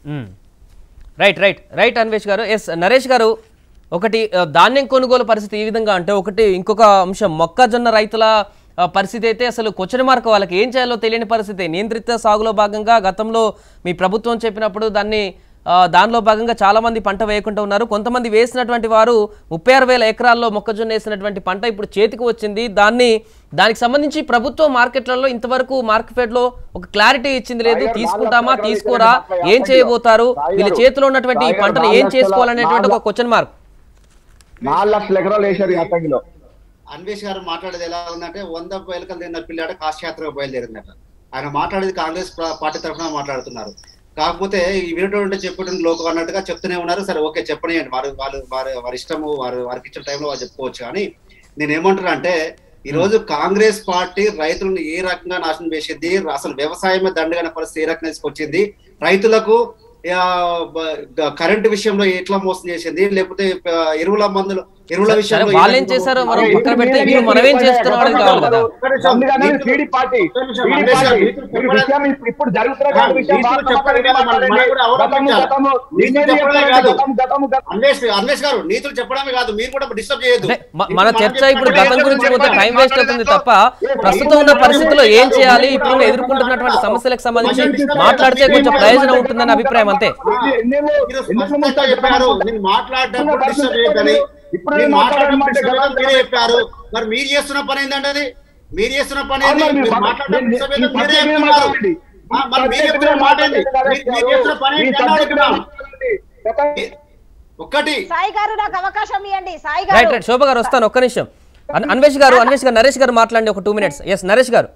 రైట్ రైట్ రైట్ అన్వేష్ గారు ఎస్ నరేష్ గారు ఒకటి ఆ, ధాన్యం కొనుగోలు పరిస్థితి ఈ విధంగా అంటే ఒకటి ఇంకొక అంశం మొక్కజొన్న రైతుల ఆ, పరిస్థితి అయితే అసలు క్వశ్చన్ మార్క్ వాళ్ళకి ఏం చేయాలో తెలియని పరిస్థితి నియంత్రిత సాగులో భాగంగా గతంలో మీ ప్రభుత్వం చెప్పినప్పుడు దాన్ని ఆ, దానిలో భాగంగా చాలా మంది పంట వేయకుండా ఉన్నారు కొంతమంది వేసినటువంటి వారు ముప్పై ఆరు వేల ఎకరాల్లో మొక్కజొన్న వేసినటువంటి పంట ఇప్పుడు చేతికి వచ్చింది దాన్ని దానికి సంబంధించి ప్రభుత్వం మార్కెట్లలో ఇంతవరకు మార్కెట్ లో ఒక క్లారిటీ ఇచ్చింది లేదు సాయి గారు, తీసుకుంటామా నాలుగు లక్షల తీసుకోరా ఎకరాలు ఏం చేయబోతారు సాయి వీళ్ళ గారు, చేతిలో ఉన్నటువంటి ఈ సాయి గారు, పంటను నాలుగు ఏం లక్షల- చేసుకోవాలనేటువంటి ఒక నాలుగు- క్వశ్చన్ మార్క్ నాలుగు లక్షల ఎకరాలు వేశారు ఈ అత్తంగిలో అన్వేష్ గారు మాట్లాడేది ఎలా ఉందంటే వంద వేలకలు తిన్న పిల్లాడ కాశయాత్రకు బయలుదేరిందట ఆయన మాట్లాడేది కాంగ్రెస్ ప్ర- పార్టీ తరఫున మాట్లాడుతున్నారు కాకపోతే ఈ వినటువంటి చెప్పడం లోకం అన్నట్టుగా చెప్తూనే ఉన్నారు సరే ఓకే చెప్పనియండి వారు వాళ్ళు వారి వారి ఇష్టము వారు వారికి ఇచ్చిన టైంలో వారు చెప్పుకోవచ్చు కానీ నేను ఏమంటున్నా అంటే ఈ రోజు కాంగ్రెస్ పార్టీ రైతులను ఏ రకంగా నాశనం చేసింది అసలు వ్యవసాయమే దండగన పరిస్థితి ఏ రకంగా తీసుకొచ్చింది రైతులకు ఆ, బ- గ- కరెంటు విషయంలో ఎట్లా మోసం చేసింది లేకపోతే ఆ, ఎరువుల మందులు ఎరువుల సరే, విషయంలో ఏ వాళ్ళు ఏం రకంగా చేశారో మోసం మనం చేసింది? పక్కన పెడితే ఇప్పుడు మనం ఏం చేస్తున్నాం అనేది కావాలి కదా అందుకనే టీడీ పార్టీ టీడీ పార్టీ మీరు విషయం ఇప్పుడు- ఇప్పుడు జరుగుతున్నటువంటి విషయం నీతులు వాస్తవం చెప్పడం కాదు, మన- మాట్లాడండి. మనకు కూడా అవగాహన గతము గతము నీతులు నిన్నేది చెప్పడమే చెప్పాలంటే కాదు. గతము గతము గతము అన్వేష్ అన్వేష్ గారు నీతులు చెప్పడమే కాదు మీరు కూడా డిస్టర్బ్ చేయొద్దు అంటే మ- ఇప్పుడు మన మనం చర్చ ఇప్పుడు చెప్పినట్టు గతం ఏదో గురించి చెప్పండి. కొంత టైం వేస్ట్ అవుతుంది తప్ప ప్రస్తుతం ఉన్న పరిస్థితుల్లో ఏం చేయాలి ఇప్పుడు ఎదుర్కొంటున్నటువంటి సమస్యలకు సంబంధించి మాట్లాడితే కొంచెం ప్రయోజనం ఉంటుందన్న అభిప్రాయం అంతే ఎన్నేమో- మీరు ఎన్నెన్నో స్పష్టంగా ముక్కలు చెప్పారు చెప్పారు. నేను మాట్లాడేటప్పుడు ఇప్పుడు డిస్టర్బ్ ఇప్పుడు చేయొద్దని ఇప్పుడు మీరు నేను మాట్లాడేటప్పుడు మాట్లాడమంటే disturb గతం మీరే చెప్పారు మరి మీరు చేస్తున్న పని ఏంటంటే అది మీరు చేస్తున్న పని ఏంటి అవునా, మీరు మీరు మా- మాట్లాడటం నేను- disturb ఈ చేయొద్దని మీరే సబ్జెక్ట్ మీద చెప్తున్నారు మాట్లాడండి. ఆ, మరి ఈ మీరు సబ్జెక్ట్ చెప్తున్న మీద మాట ఏంటి మాట్లాడండి. మీరు- మీరు చేస్తున్న పని ఈ ఏంటి అని సబ్జెక్ట్ మీద అడుగుతున్నాం. మాట్లాడండి. గతం- ఒక్కటి సాయి గారు నాకు అవకాశం ఇవ్వండి సాయి రైట్ గారు రైట్ శోభ గారు వస్తాను ఒక్క నిమిషం అన్- అన్వేష్ గారు అన్వేష్ గారు నరేష్ గారు మాట్లాడండి ఒక టూ మినిట్స్ ఎస్ నరేష్ గారు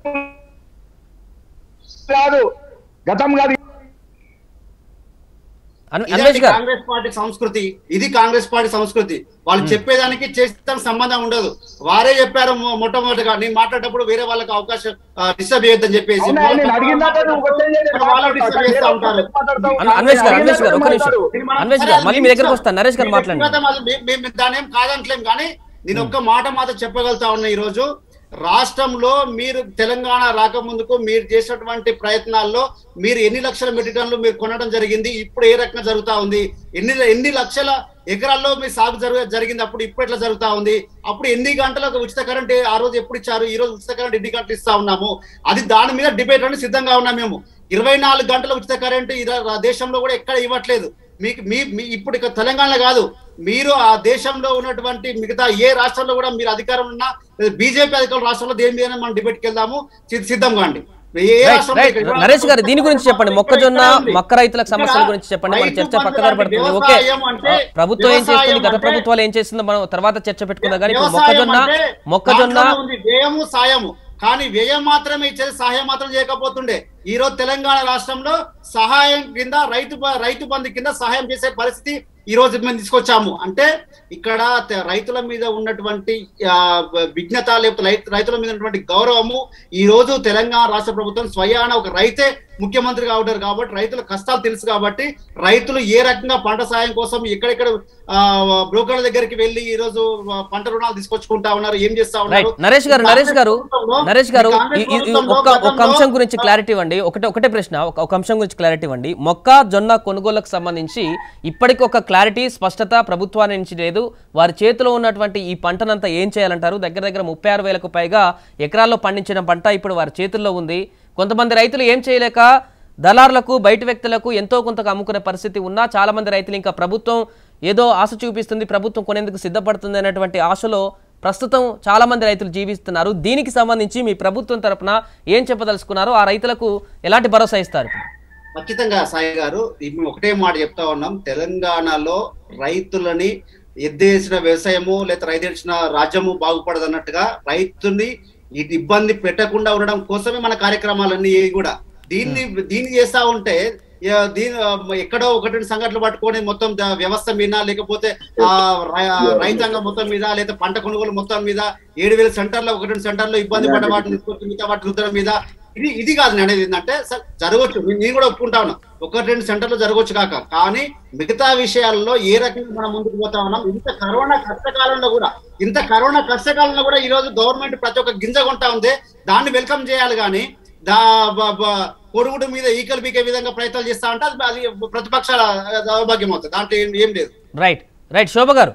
కాదు గతం కాదు అన్- ఇదండి అన్వేష్ గారు కాంగ్రెస్ పార్టీ సంస్కృతి ఇది కాంగ్రెస్ పార్టీ సంస్కృతి వాళ్ళు చెప్పేదానికి చేసేదానికి సంబంధం ఉండదు వారే చెప్పారు మొ- మొట్టమొదటిగా నేను మాట్లాడేటప్పుడు వేరే వాళ్ళకి అవకాశం డిస్టర్బ్ చేయొద్దని చెప్పేసి అవునా, నేను అడిగిందాక నువ్వు వచ్చేది లేదు. మరి వాళ్ళు disturb చేస్తా ఉంటారు. మాట్లాడతావు. అన్- అన్వేష్ గారు అన్వేష్ గారు ఒక్క నిమిషం ఇది మనం- అన్వేష్ గారు మళ్ళీ మీ దగ్గరకు వస్తాను నరేష్ గారు మీ మాట్లాడండి వ్యక్తిగతం అది మీ- మీ- మీ- దాని ఏం కాదంటలేం కానీ నేను ఒక్క మాట మాత్రం చెప్పగలుగుతా ఉన్నా ఈ రోజు రాష్ట్రంలో మీరు తెలంగాణ రాకముందుకు మీరు చేసినటువంటి ప్రయత్నాల్లో మీరు ఎన్ని లక్షల మెట్రిక్ టన్నులు మీరు కొనడం జరిగింది ఇప్పుడు ఏ రకంగా జరుగుతా ఉంది ఎన్ని ఎన్ని లక్షల ఎకరాల్లో మీ సాగు జరుగు జరిగింది అప్పుడు ఇప్పుడు ఎట్లా జరుగుతా ఉంది అప్పుడు ఎన్ని గంటలకు ఉచిత కరెంట్ ఆ రోజు ఎప్పుడు ఇచ్చారు ఈ రోజు ఉచిత కరెంట్ ఎన్ని గంటలు ఇస్తా ఉన్నాము అది దాని మీద డిబేట్ అని సిద్ధంగా ఉన్నాం మేము ఇరవై నాలుగు గంటల ఉచిత కరెంట్ ఈ రా- దేశంలో కూడా ఎక్కడ ఇవ్వట్లేదు మీకు మీ మీ ఇప్పుడు ఇక తెలంగాణ కాదు మీరు ఆ దేశంలో ఉన్నటువంటి మిగతా ఏ రాష్ట్రంలో కూడా మీరు అధికారం ఉన్నా బీజేపీ అధికారం రాష్ట్రంలో దేని మీద మనం డిబేట్కి వెళ్దాము సి- సిద్ధంగా అండి ఏ రైట్ రాష్ట్రంలో రైట్ ఇక్కడ- నరేష్ గారు దీని గురించి చెప్పండి మొక్కజొన్న ఇక్కడ ఉంది. మొక్క రైతులకు సమస్యల ఇక్కడ గురించి చెప్పండి మన రైతు చర్చ బంధు పక్కదారి పడుతుంది లాంటి ఓకే వ్యవసాయం అంటే- ఆ, ప్రభుత్వం ఏం చేస్తుంది వ్యవసాయం గత అంటే- ప్రభుత్వాలు ఏం చేస్తుందో మనం తర్వాత చర్చ పెట్టుకుందాం కానీ ఇప్పుడు వ్యవసాయం మొక్కజొన్న అంటే మొక్కజొన్న దాంట్లోనే ఉంది వ్యయము సాయము కానీ వ్యయం మాత్రమే ఇచ్చేది సహాయం మాత్రం చేయకపోతుండే ఈ రోజు తెలంగాణ రాష్ట్రంలో సహాయం కింద రైతు బ- రైతు బంధు కింద సహాయం చేసే పరిస్థితి ఈ రోజు మేము తీసుకొచ్చాము అంటే ఇక్కడ తె- రైతుల మీద ఉన్నటువంటి ఆ, వ- విఘ్నత లేకపోతే రై- రైతుల మీద ఉన్నటువంటి గౌరవము ఈ రోజు తెలంగాణ రాష్ట్ర ప్రభుత్వం స్వయాన ఒక రైతే ముఖ్యమంత్రిగా ఉంటారు కాబట్టి రైతుల కష్టాలు తెలుసు కాబట్టి రైతులు ఏ రకంగా పంట సాయం కోసం ఎక్కడెక్కడ ఆ, బ్రోకర్ల దగ్గరికి వెళ్ళి ఈ రోజు ఆ, పంట రుణాలు తీసుకొచ్చుకుంటా ఉన్నారు ఏం చేస్తా ఉన్నారు రైట్ నరేష్ గారు నరేష్ గారు నరేష్ గారు ఈ కాంగ్రెస్ ఈ- ఈ- ఈ ప్రభుత్వంలో ఒక్క ఒక్క గతంలో- అంశం గురించి క్లారిటీ ఇవ్వండి ఒకటే ఒకటే ప్రశ్న ఒక ఒక అంశం గురించి క్లారిటీ ఇవ్వండి మొక్క జొన్న కొనుగోలుకు సంబంధించి ఇప్పటికి ఒక క్లారిటీ స్పష్టత ప్రభుత్వాన్ని నుంచి లేదు వారి చేతిలో ఉన్నటువంటి ఈ పంటనంతా ఏం చేయాలంటారు దగ్గర దగ్గర ముప్పై ఆరు వేలకు పైగా ఎకరాల్లో పండించిన పంట ఇప్పుడు వారి చేతుల్లో ఉంది కొంతమంది రైతులు ఏం చేయలేక దళారులకు బయట వ్యక్తులకు ఎంతో కొంత అమ్ముకునే పరిస్థితి ఉన్నా చాలా మంది రైతులు ఇంకా ప్రభుత్వం ఏదో ఆశ చూపిస్తుంది ప్రభుత్వం కొనేందుకు సిద్ధపడుతుంది అనేటువంటి ఆశలో ప్రస్తుతం చాలా మంది రైతులు జీవిస్తున్నారు దీనికి సంబంధించి మీ ప్రభుత్వం తరపున ఏం చెప్పదలుచుకున్నారో ఆ రైతులకు ఎలాంటి భరోసా ఇస్తారు ఖచ్చితంగా సాయి గారు ఇప్పుడు ఒకటే మాట చెప్తా ఉన్నాం తెలంగాణలో రైతులని ఎద్దేసిన వ్యవసాయము లేదా రైతు రాజ్యము బాగుపడదు అన్నట్టుగా రైతుని ఇది ఇబ్బంది పెట్టకుండా ఉండడం కోసమే మన కార్యక్రమాలన్నీ ఇవి కూడా దీన్ని దీన్ని చేస్తా ఉంటే ఇక దీని ఆ, ఎక్కడో ఒకటి రెండు సంఘటనలు పట్టుకొని మొత్తం ద- వ్యవస్థ మీద లేకపోతే ఆ రై- రైతాంగం మొత్తం మీద లేదా పంట కొనుగోలు మొత్తం మీద ఏడు వేల సెంటర్లో ఒకటి రెండు సెంటర్లో ఇబ్బంది పడ్డ వాటిని తీసుకొచ్చి మిగతా వాటి రుద్దడం మీద ఇది ఇది కాదు నేను అనేది ఏంటంటే సార్ జరగవచ్చు నేను నేను కూడా ఒప్పుకుంటా ఉన్నా ఒకటి రెండు సెంటర్లు జరగవచ్చు కాక కానీ మిగతా విషయాల్లో ఏ రకంగా మనం ముందుకు పోతా ఉన్నాం ఇంత కరోనా కష్టకాలంలో కూడా ఇంత కరోనా కష్టకాలంలో కూడా ఈ రోజు గవర్నమెంట్ ప్రతి ఒక్క గింజ కొంటా ఉంది దాన్ని వెల్కమ్ చేయాలి కానీ దా బ- బ- కొడుగుడు మీద ఈకలు బీకే విధంగా ప్రయత్నాలు చేస్తా ఉంటే అది అది ప్రతిపక్షాల దౌర్భాగ్యం అవుతుంది దాంట్లో ఏం ఏం లేదు రైట్ రైట్ శోభ గారు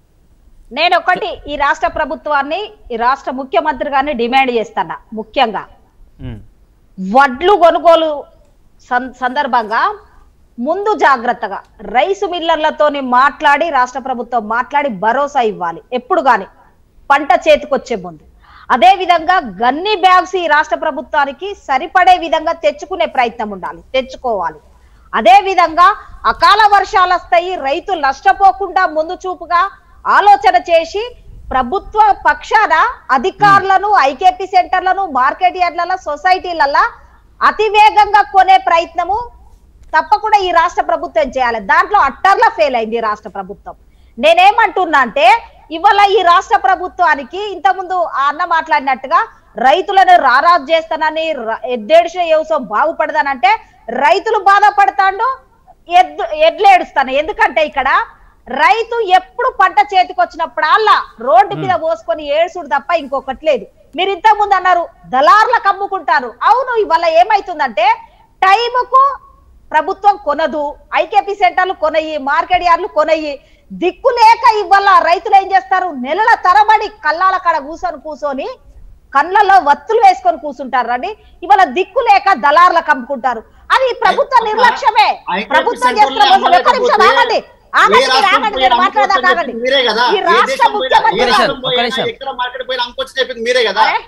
నేను ఒకటి ఈ రాష్ట్ర ప్రభుత్వాన్ని ఈ రాష్ట్ర ముఖ్యమంత్రి గారిని డిమాండ్ చేస్తాను ముఖ్యంగా ఉమ్, వడ్లు కొనుగోలు సం- సందర్భంగా ముందు జాగ్రత్తగా రైసు మిల్లర్లతోని మాట్లాడి రాష్ట్ర ప్రభుత్వం మాట్లాడి భరోసా ఇవ్వాలి ఎప్పుడు గాని పంట చేతికొచ్చే ముందు అదే విధంగా గన్ని బ్యాగ్స్ ఈ రాష్ట్ర ప్రభుత్వానికి సరిపడే విధంగా తెచ్చుకునే ప్రయత్నం ఉండాలి తెచ్చుకోవాలి అదే విధంగా అకాల వర్షాలు వస్తాయి రైతులు నష్టపోకుండా ముందు చూపుగా ఆలోచన చేసి ప్రభుత్వ పక్షాన అధికారులను ఐకేపీ సెంటర్లను మార్కెట్ యార్డ్లలో సొసైటీలలో అతి వేగంగా కొనే ప్రయత్నము తప్పకుండా ఈ రాష్ట్ర ప్రభుత్వం చేయాలి దాంట్లో అట్టర్లా ఫెయిల్ అయింది ఈ రాష్ట్ర ప్రభుత్వం నేనేమంటున్నా అంటే ఇవాళ ఈ రాష్ట్ర ప్రభుత్వానికి ఇంతకుముందు ఆ అన్న మాట్లాడినట్టుగా రైతులను రారాజు చేస్తానని ర- ఎద్దేడిసిన వ్యవసాయం బాగుపడదానంటే రైతులు బాధపడతాండు ఎద్దు ఎడ్లు ఏడుస్తాను ఎందుకంటే ఇక్కడ రైతు ఎప్పుడు పంట చేతికి వచ్చినప్పుడల్లా రోడ్డు మీద పోసుకొని ఏడుసుడు తప్ప ఇంకొకటి లేదు మీరు ఇంత ముందు అన్నారు దళార్లకు అమ్ముకుంటారు అవును ఇవాళ ఏమైతుందంటే టైముకు ప్రభుత్వం కొనదు ఐకేపీ సెంటర్లు కొనయి మార్కెట్ యార్డ్లు కొనయి దిక్కు లేక ఇవాళ రైతులు ఏం చేస్తారు నెలల తరబడి కల్లాల కాడ కూర్చొని కూర్చొని కళ్ళల్లో వత్తులు వేసుకొని కూర్చుంటారు అండి ఇవాళ దిక్కు లేక దళార్లకు అమ్ముకుంటారు అది ప్రభుత్వ అక్క, నిర్లక్ష్యమే ఐకేపీ ప్రభుత్వం సెంటర్లో చేస్తున్న మోసం. ఒక్క నిమిషం అమ్మలేకపోతే ఆగండి ఏ ఆగండి మీరు రాష్ట్రం ఆగండి పోయినా నేను మాట్లాడదా అమ్ముకోవచ్చని ఆగండి చెప్పింది మీరే కదా ఈ ఏ రాష్ట్ర దేశం పోయినా, ఏ ముఖ్యమంత్రి నిమిషం, రాష్ట్రం ఒక్క పోయినా, నిమిషం. ఎక్కడ మార్కెట్ పోయినా అమ్ముకోవచ్చు చెప్పింది మీరే కదా అరే,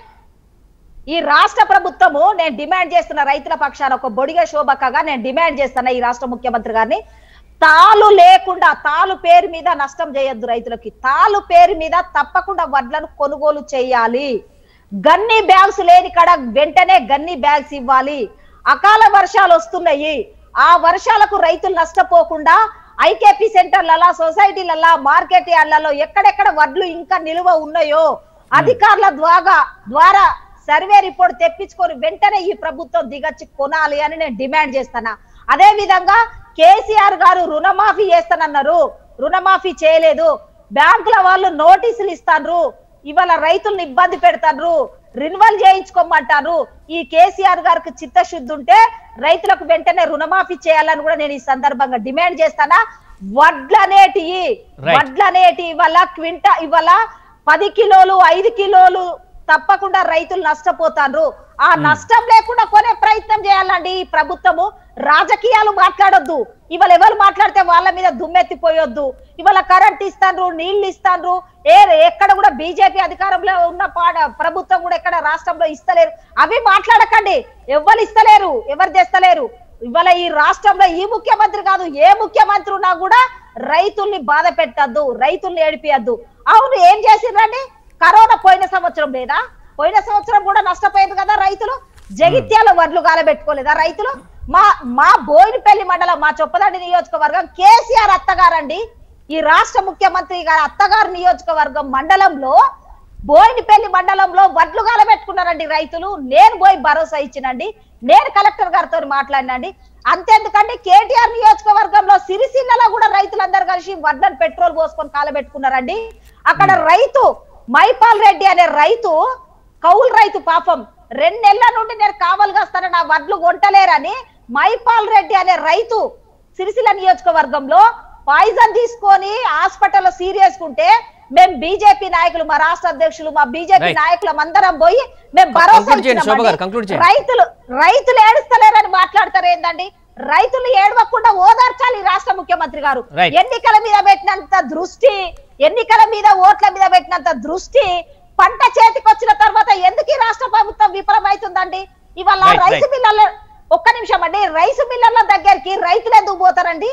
ఈ రాష్ట్ర ప్రభుత్వము నేను డిమాండ్ చేస్తున్న రైతుల పక్షాన ఒక బొడిగ శోభకగా నేను డిమాండ్ చేస్తున్నా ఈ రాష్ట్ర ముఖ్యమంత్రి గారిని తాలు లేకుండా తాలు పేరు మీద నష్టం చేయొద్దు రైతులకి తాలు పేరు మీద తప్పకుండా వడ్లను కొనుగోలు చేయాలి గన్ని బ్యాగ్స్ లేని కాడ వెంటనే గన్ని బ్యాగ్స్ ఇవ్వాలి అకాల వర్షాలు వస్తున్నాయి ఆ వర్షాలకు రైతులు నష్టపోకుండా ఐకేపీ సెంటర్లలో సొసైటీలలో మార్కెట్ యార్డ్లలో ఎక్కడెక్కడ వడ్లు ఇంకా నిలువ ఉన్నాయో అధికారుల ద్వారా ద్వారా సర్వే రిపోర్ట్ తెప్పించుకొని వెంటనే ఈ ప్రభుత్వం దిగచ్చి కొనాలి అని నేను డిమాండ్ చేస్తానా అదే విధంగా కేసీఆర్ గారు రుణమాఫీ చేస్తానన్నారు రుణమాఫీ చేయలేదు బ్యాంకుల వాళ్ళు నోటీసులు ఇస్తాను ఇవాళ రైతుల్ని ఇబ్బంది పెడతారు రిన్వల్ చేయించుకోమంటారు ఈ కేసీఆర్ గారికి చిత్తశుద్ధి ఉంటే రైతులకు వెంటనే రుణమాఫీ చేయాలని కూడా నేను ఈ సందర్భంగా డిమాండ్ చేస్తానా వడ్లనేటివి Right. వడ్లనేటి ఇవాళ క్వింట ఇవాళ పది కిలోలు ఐదు కిలోలు తప్పకుండా రైతులు నష్టపోతారు ఆ నష్టం లేకుండా కొనే ప్రయత్నం చేయాలండి ఈ ప్రభుత్వము రాజకీయాలు మాట్లాడొద్దు ఇవాళ ఎవరు మాట్లాడితే వాళ్ళ మీద దుమ్మెత్తిపోయొద్దు ఇవాళ కరెంట్ ఇస్తాండ్రు నీళ్లు ఇస్తాండ్రు ఏ ఎక్కడ కూడా బీజేపీ అధికారంలో ఉన్న పాడ ప్రభుత్వం కూడా ఎక్కడ రాష్ట్రంలో ఇస్తలేరు అవి మాట్లాడకండి ఎవరు ఇస్తలేరు ఎవరు తెస్తలేరు ఇవాళ ఈ రాష్ట్రంలో ఈ ముఖ్యమంత్రి కాదు ఏ ముఖ్యమంత్రి ఉన్నా కూడా రైతుల్ని బాధ పెట్టద్దు రైతుల్ని ఏడిపియద్దు అవును ఏం చేసిండ్రండి కరోనా పోయిన సంవత్సరం లేదా పోయిన సంవత్సరం కూడా నష్టపోయింది కదా రైతులు జగిత్యాల వడ్లు గాలబెట్టుకోలేదా రైతులు మా మా బోయినపల్లి మండలం మా చొప్పదండి నియోజకవర్గం కేసీఆర్ అత్తగారండి ఈ రాష్ట్ర ముఖ్యమంత్రి గారి అత్తగారు నియోజకవర్గం మండలంలో బోయినపల్లి మండలంలో వడ్లు గాలబెట్టుకున్నారండి రైతులు నేను పోయి భరోసా ఇచ్చినండి నేను కలెక్టర్ గారితో మాట్లాడినండి అంతేందుకండి కేటీఆర్ నియోజకవర్గంలో సిరిసిల్లలో కూడా రైతులందరూ కలిసి వడ్లను పెట్రోల్ పోసుకొని కాలబెట్టుకున్నారండి అక్కడ రైతు మైపాల్ రెడ్డి అనే రైతు కౌలు రైతు పాపం రెండు నెలల నుండి నేను కావలిగా వస్తాను నా వడ్లు కొంటలేరని మైపాల్ రెడ్డి అనే రైతు సిరిసిల్ల నియోజకవర్గంలో పాయిజన్ తీసుకొని హాస్పిటల్లో సీరియస్ ఉంటే మేము బీజేపీ నాయకులు మా రాష్ట్ర అధ్యక్షులు మా బీజేపీ Right. నాయకులం అందరం పోయి మేము భరోసా Conclude చేయండి, శోభ గారు, ఇచ్చినామండి. conclude చేయండి. రైతులు రైతులు ఏడుస్తలేరని మాట్లాడతారు ఏందండి రైతులు ఏడవకుండా ఓదార్చాలి ఈ రాష్ట్ర ముఖ్యమంత్రి గారు Right. ఎన్నికల మీద పెట్టినంత దృష్టి ఎన్నికల మీద ఓట్ల మీద పెట్టినంత దృష్టి పంట చేతికి వచ్చిన తర్వాత ఎందుకు ఈ రాష్ట్ర ప్రభుత్వం విఫలమవుతుందండి ఇవాళ Right, రైతు right. మిల్లర్ల ఒక్క నిమిషం అండి రైతు మిల్లర్ల దగ్గరికి రైతులు ఎందుకు పోతారండి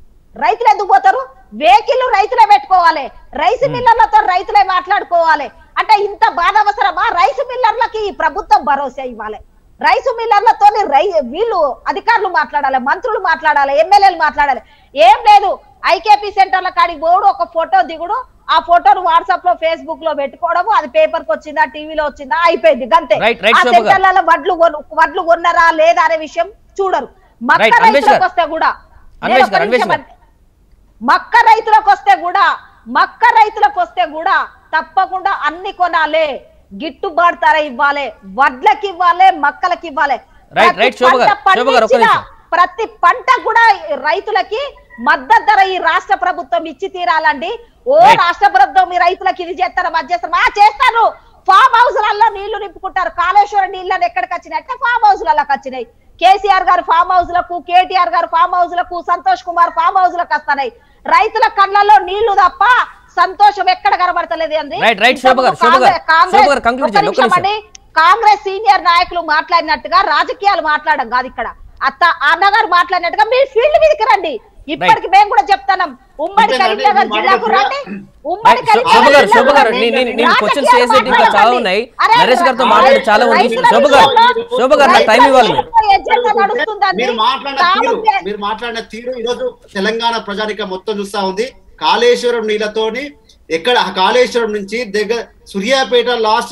రైతులు ఎందుకు పోతారు వెహికల్ రైతులే పెట్టుకోవాలి రైస్ మిల్లర్లతో రైతులే మాట్లాడుకోవాలి అంటే ఇంత బాధ అవసరమా రైస్ మిల్లర్లకి ఈ ప్రభుత్వం భరోసా ఇవ్వాలి రైసు మిల్లర్లతో రై వీళ్ళు అధికారులు మాట్లాడాలి మంత్రులు మాట్లాడాలి ఎమ్మెల్యేలు మాట్లాడాలి ఏం లేదు ఐకేపీ సెంటర్ల కాడికి పోడు ఒక ఫోటో దిగుడు ఆ ఫోటోను వాట్సాప్ లో ఫేస్బుక్ లో పెట్టుకోవడము అది పేపర్ కి వచ్చిందా టీవీలో వచ్చిందా అయిపోయింది గంతే Right, right, ఆ శోభ గారు. సెంటర్లలో వడ్లు కొను- వడ్లు కొన్నారా లేదా అనే విషయం చూడరు మక్క Right, అన్వేష్ రైతులకు గారు. వస్తే కూడా అన్వేష్ నేను ఒక గారు, అన్వేష్ నిమిషం గారు. అంటే- మక్క రైతులకు వస్తే కూడా మక్క రైతులకు వస్తే కూడా తప్పకుండా అన్ని కొనాలి గిట్టుబాటు ధర ఇవ్వాలి వడ్లకి ఇవ్వాలి మక్కలకి ఇవ్వాలి Right, ప్రతి right, శోభ గారు. పంట శోభ గారు, ఒక్క పండించిన నిమిషం. ప్రతి పంట కూడా రైతులకి మద్దతు ధర ఈ రాష్ట్ర ప్రభుత్వం ఇచ్చి తీరాలండి ఓ Right. రాష్ట్ర ప్రభుత్వం మీ రైతులకు ఇది చేస్తారా అది చేస్తారా ఆ, చేస్తారు ఫామ్ హౌస్లలో నీళ్లు నింపుకుంటారు కాళేశ్వరం నీళ్ళని ఎక్కడికి వచ్చినాయి అంటే ఫామ్ హౌస్లలోకి వచ్చినాయి కేసీఆర్ గారు ఫామ్ హౌస్ లకు కేటీఆర్ గారు ఫామ్ హౌస్ లకు సంతోష్ కుమార్ ఫామ్ హౌస్ లకు వస్తున్నాయి రైతుల కళ్ళల్లో నీళ్లు తప్ప సంతోషం ఎక్కడ కనబడతలేదు అండి Right, right, శోభ గారు, శోభ గారు. కాంగ్రెస్- శోభ గారు, conclude ఒక్క చేయండి, ఒక్క నిమిషం నిమిషం. అండి. కాంగ్రెస్ సీనియర్ నాయకులు మాట్లాడినట్టుగా రాజకీయాలు మాట్లాడడం కాదు ఇక్కడ అత్త అన్నగారు మాట్లాడినట్టుగా మీరు ఫీల్డ్ మీదకి రండి ఇప్పటికి మేము కూడా చెప్తాం ఉమ్మడి అంతేనండి, కరీంనగర్ మీ జిల్లాకు మాట రండి ఉమ్మడి రైట్, శో- శోభ కరీంనగర్ గారు శోభ జిల్లాకు గారు రండి. నేను నేను- నేను క్వశ్చన్స్ రాజకీయాలు చేసేది ఇంకా చాలా మాట్లాడండి. ఉన్నాయి అరే, నరేష్ గారితో రైతుల మాట్లాడే చాలా ఉంది విషయంలో శోభ గారు శోభ గారు నాకు టైం ఇవ్వాలి మీరు విషయంలో ఎజెండా నడుస్తుందండి. మీరు మాట్లాడిన తాము తీరు చే- మీరు మాట్లాడిన తీరు ఈరోజు తెలంగాణ ప్రజానిక మొత్తం చూస్తా ఉంది కాళేశ్వరం నీళ్లతోని ఎక్కడ ఆ కాళేశ్వరం నుంచి దగ్గర సూర్యాపేట లాస్ట్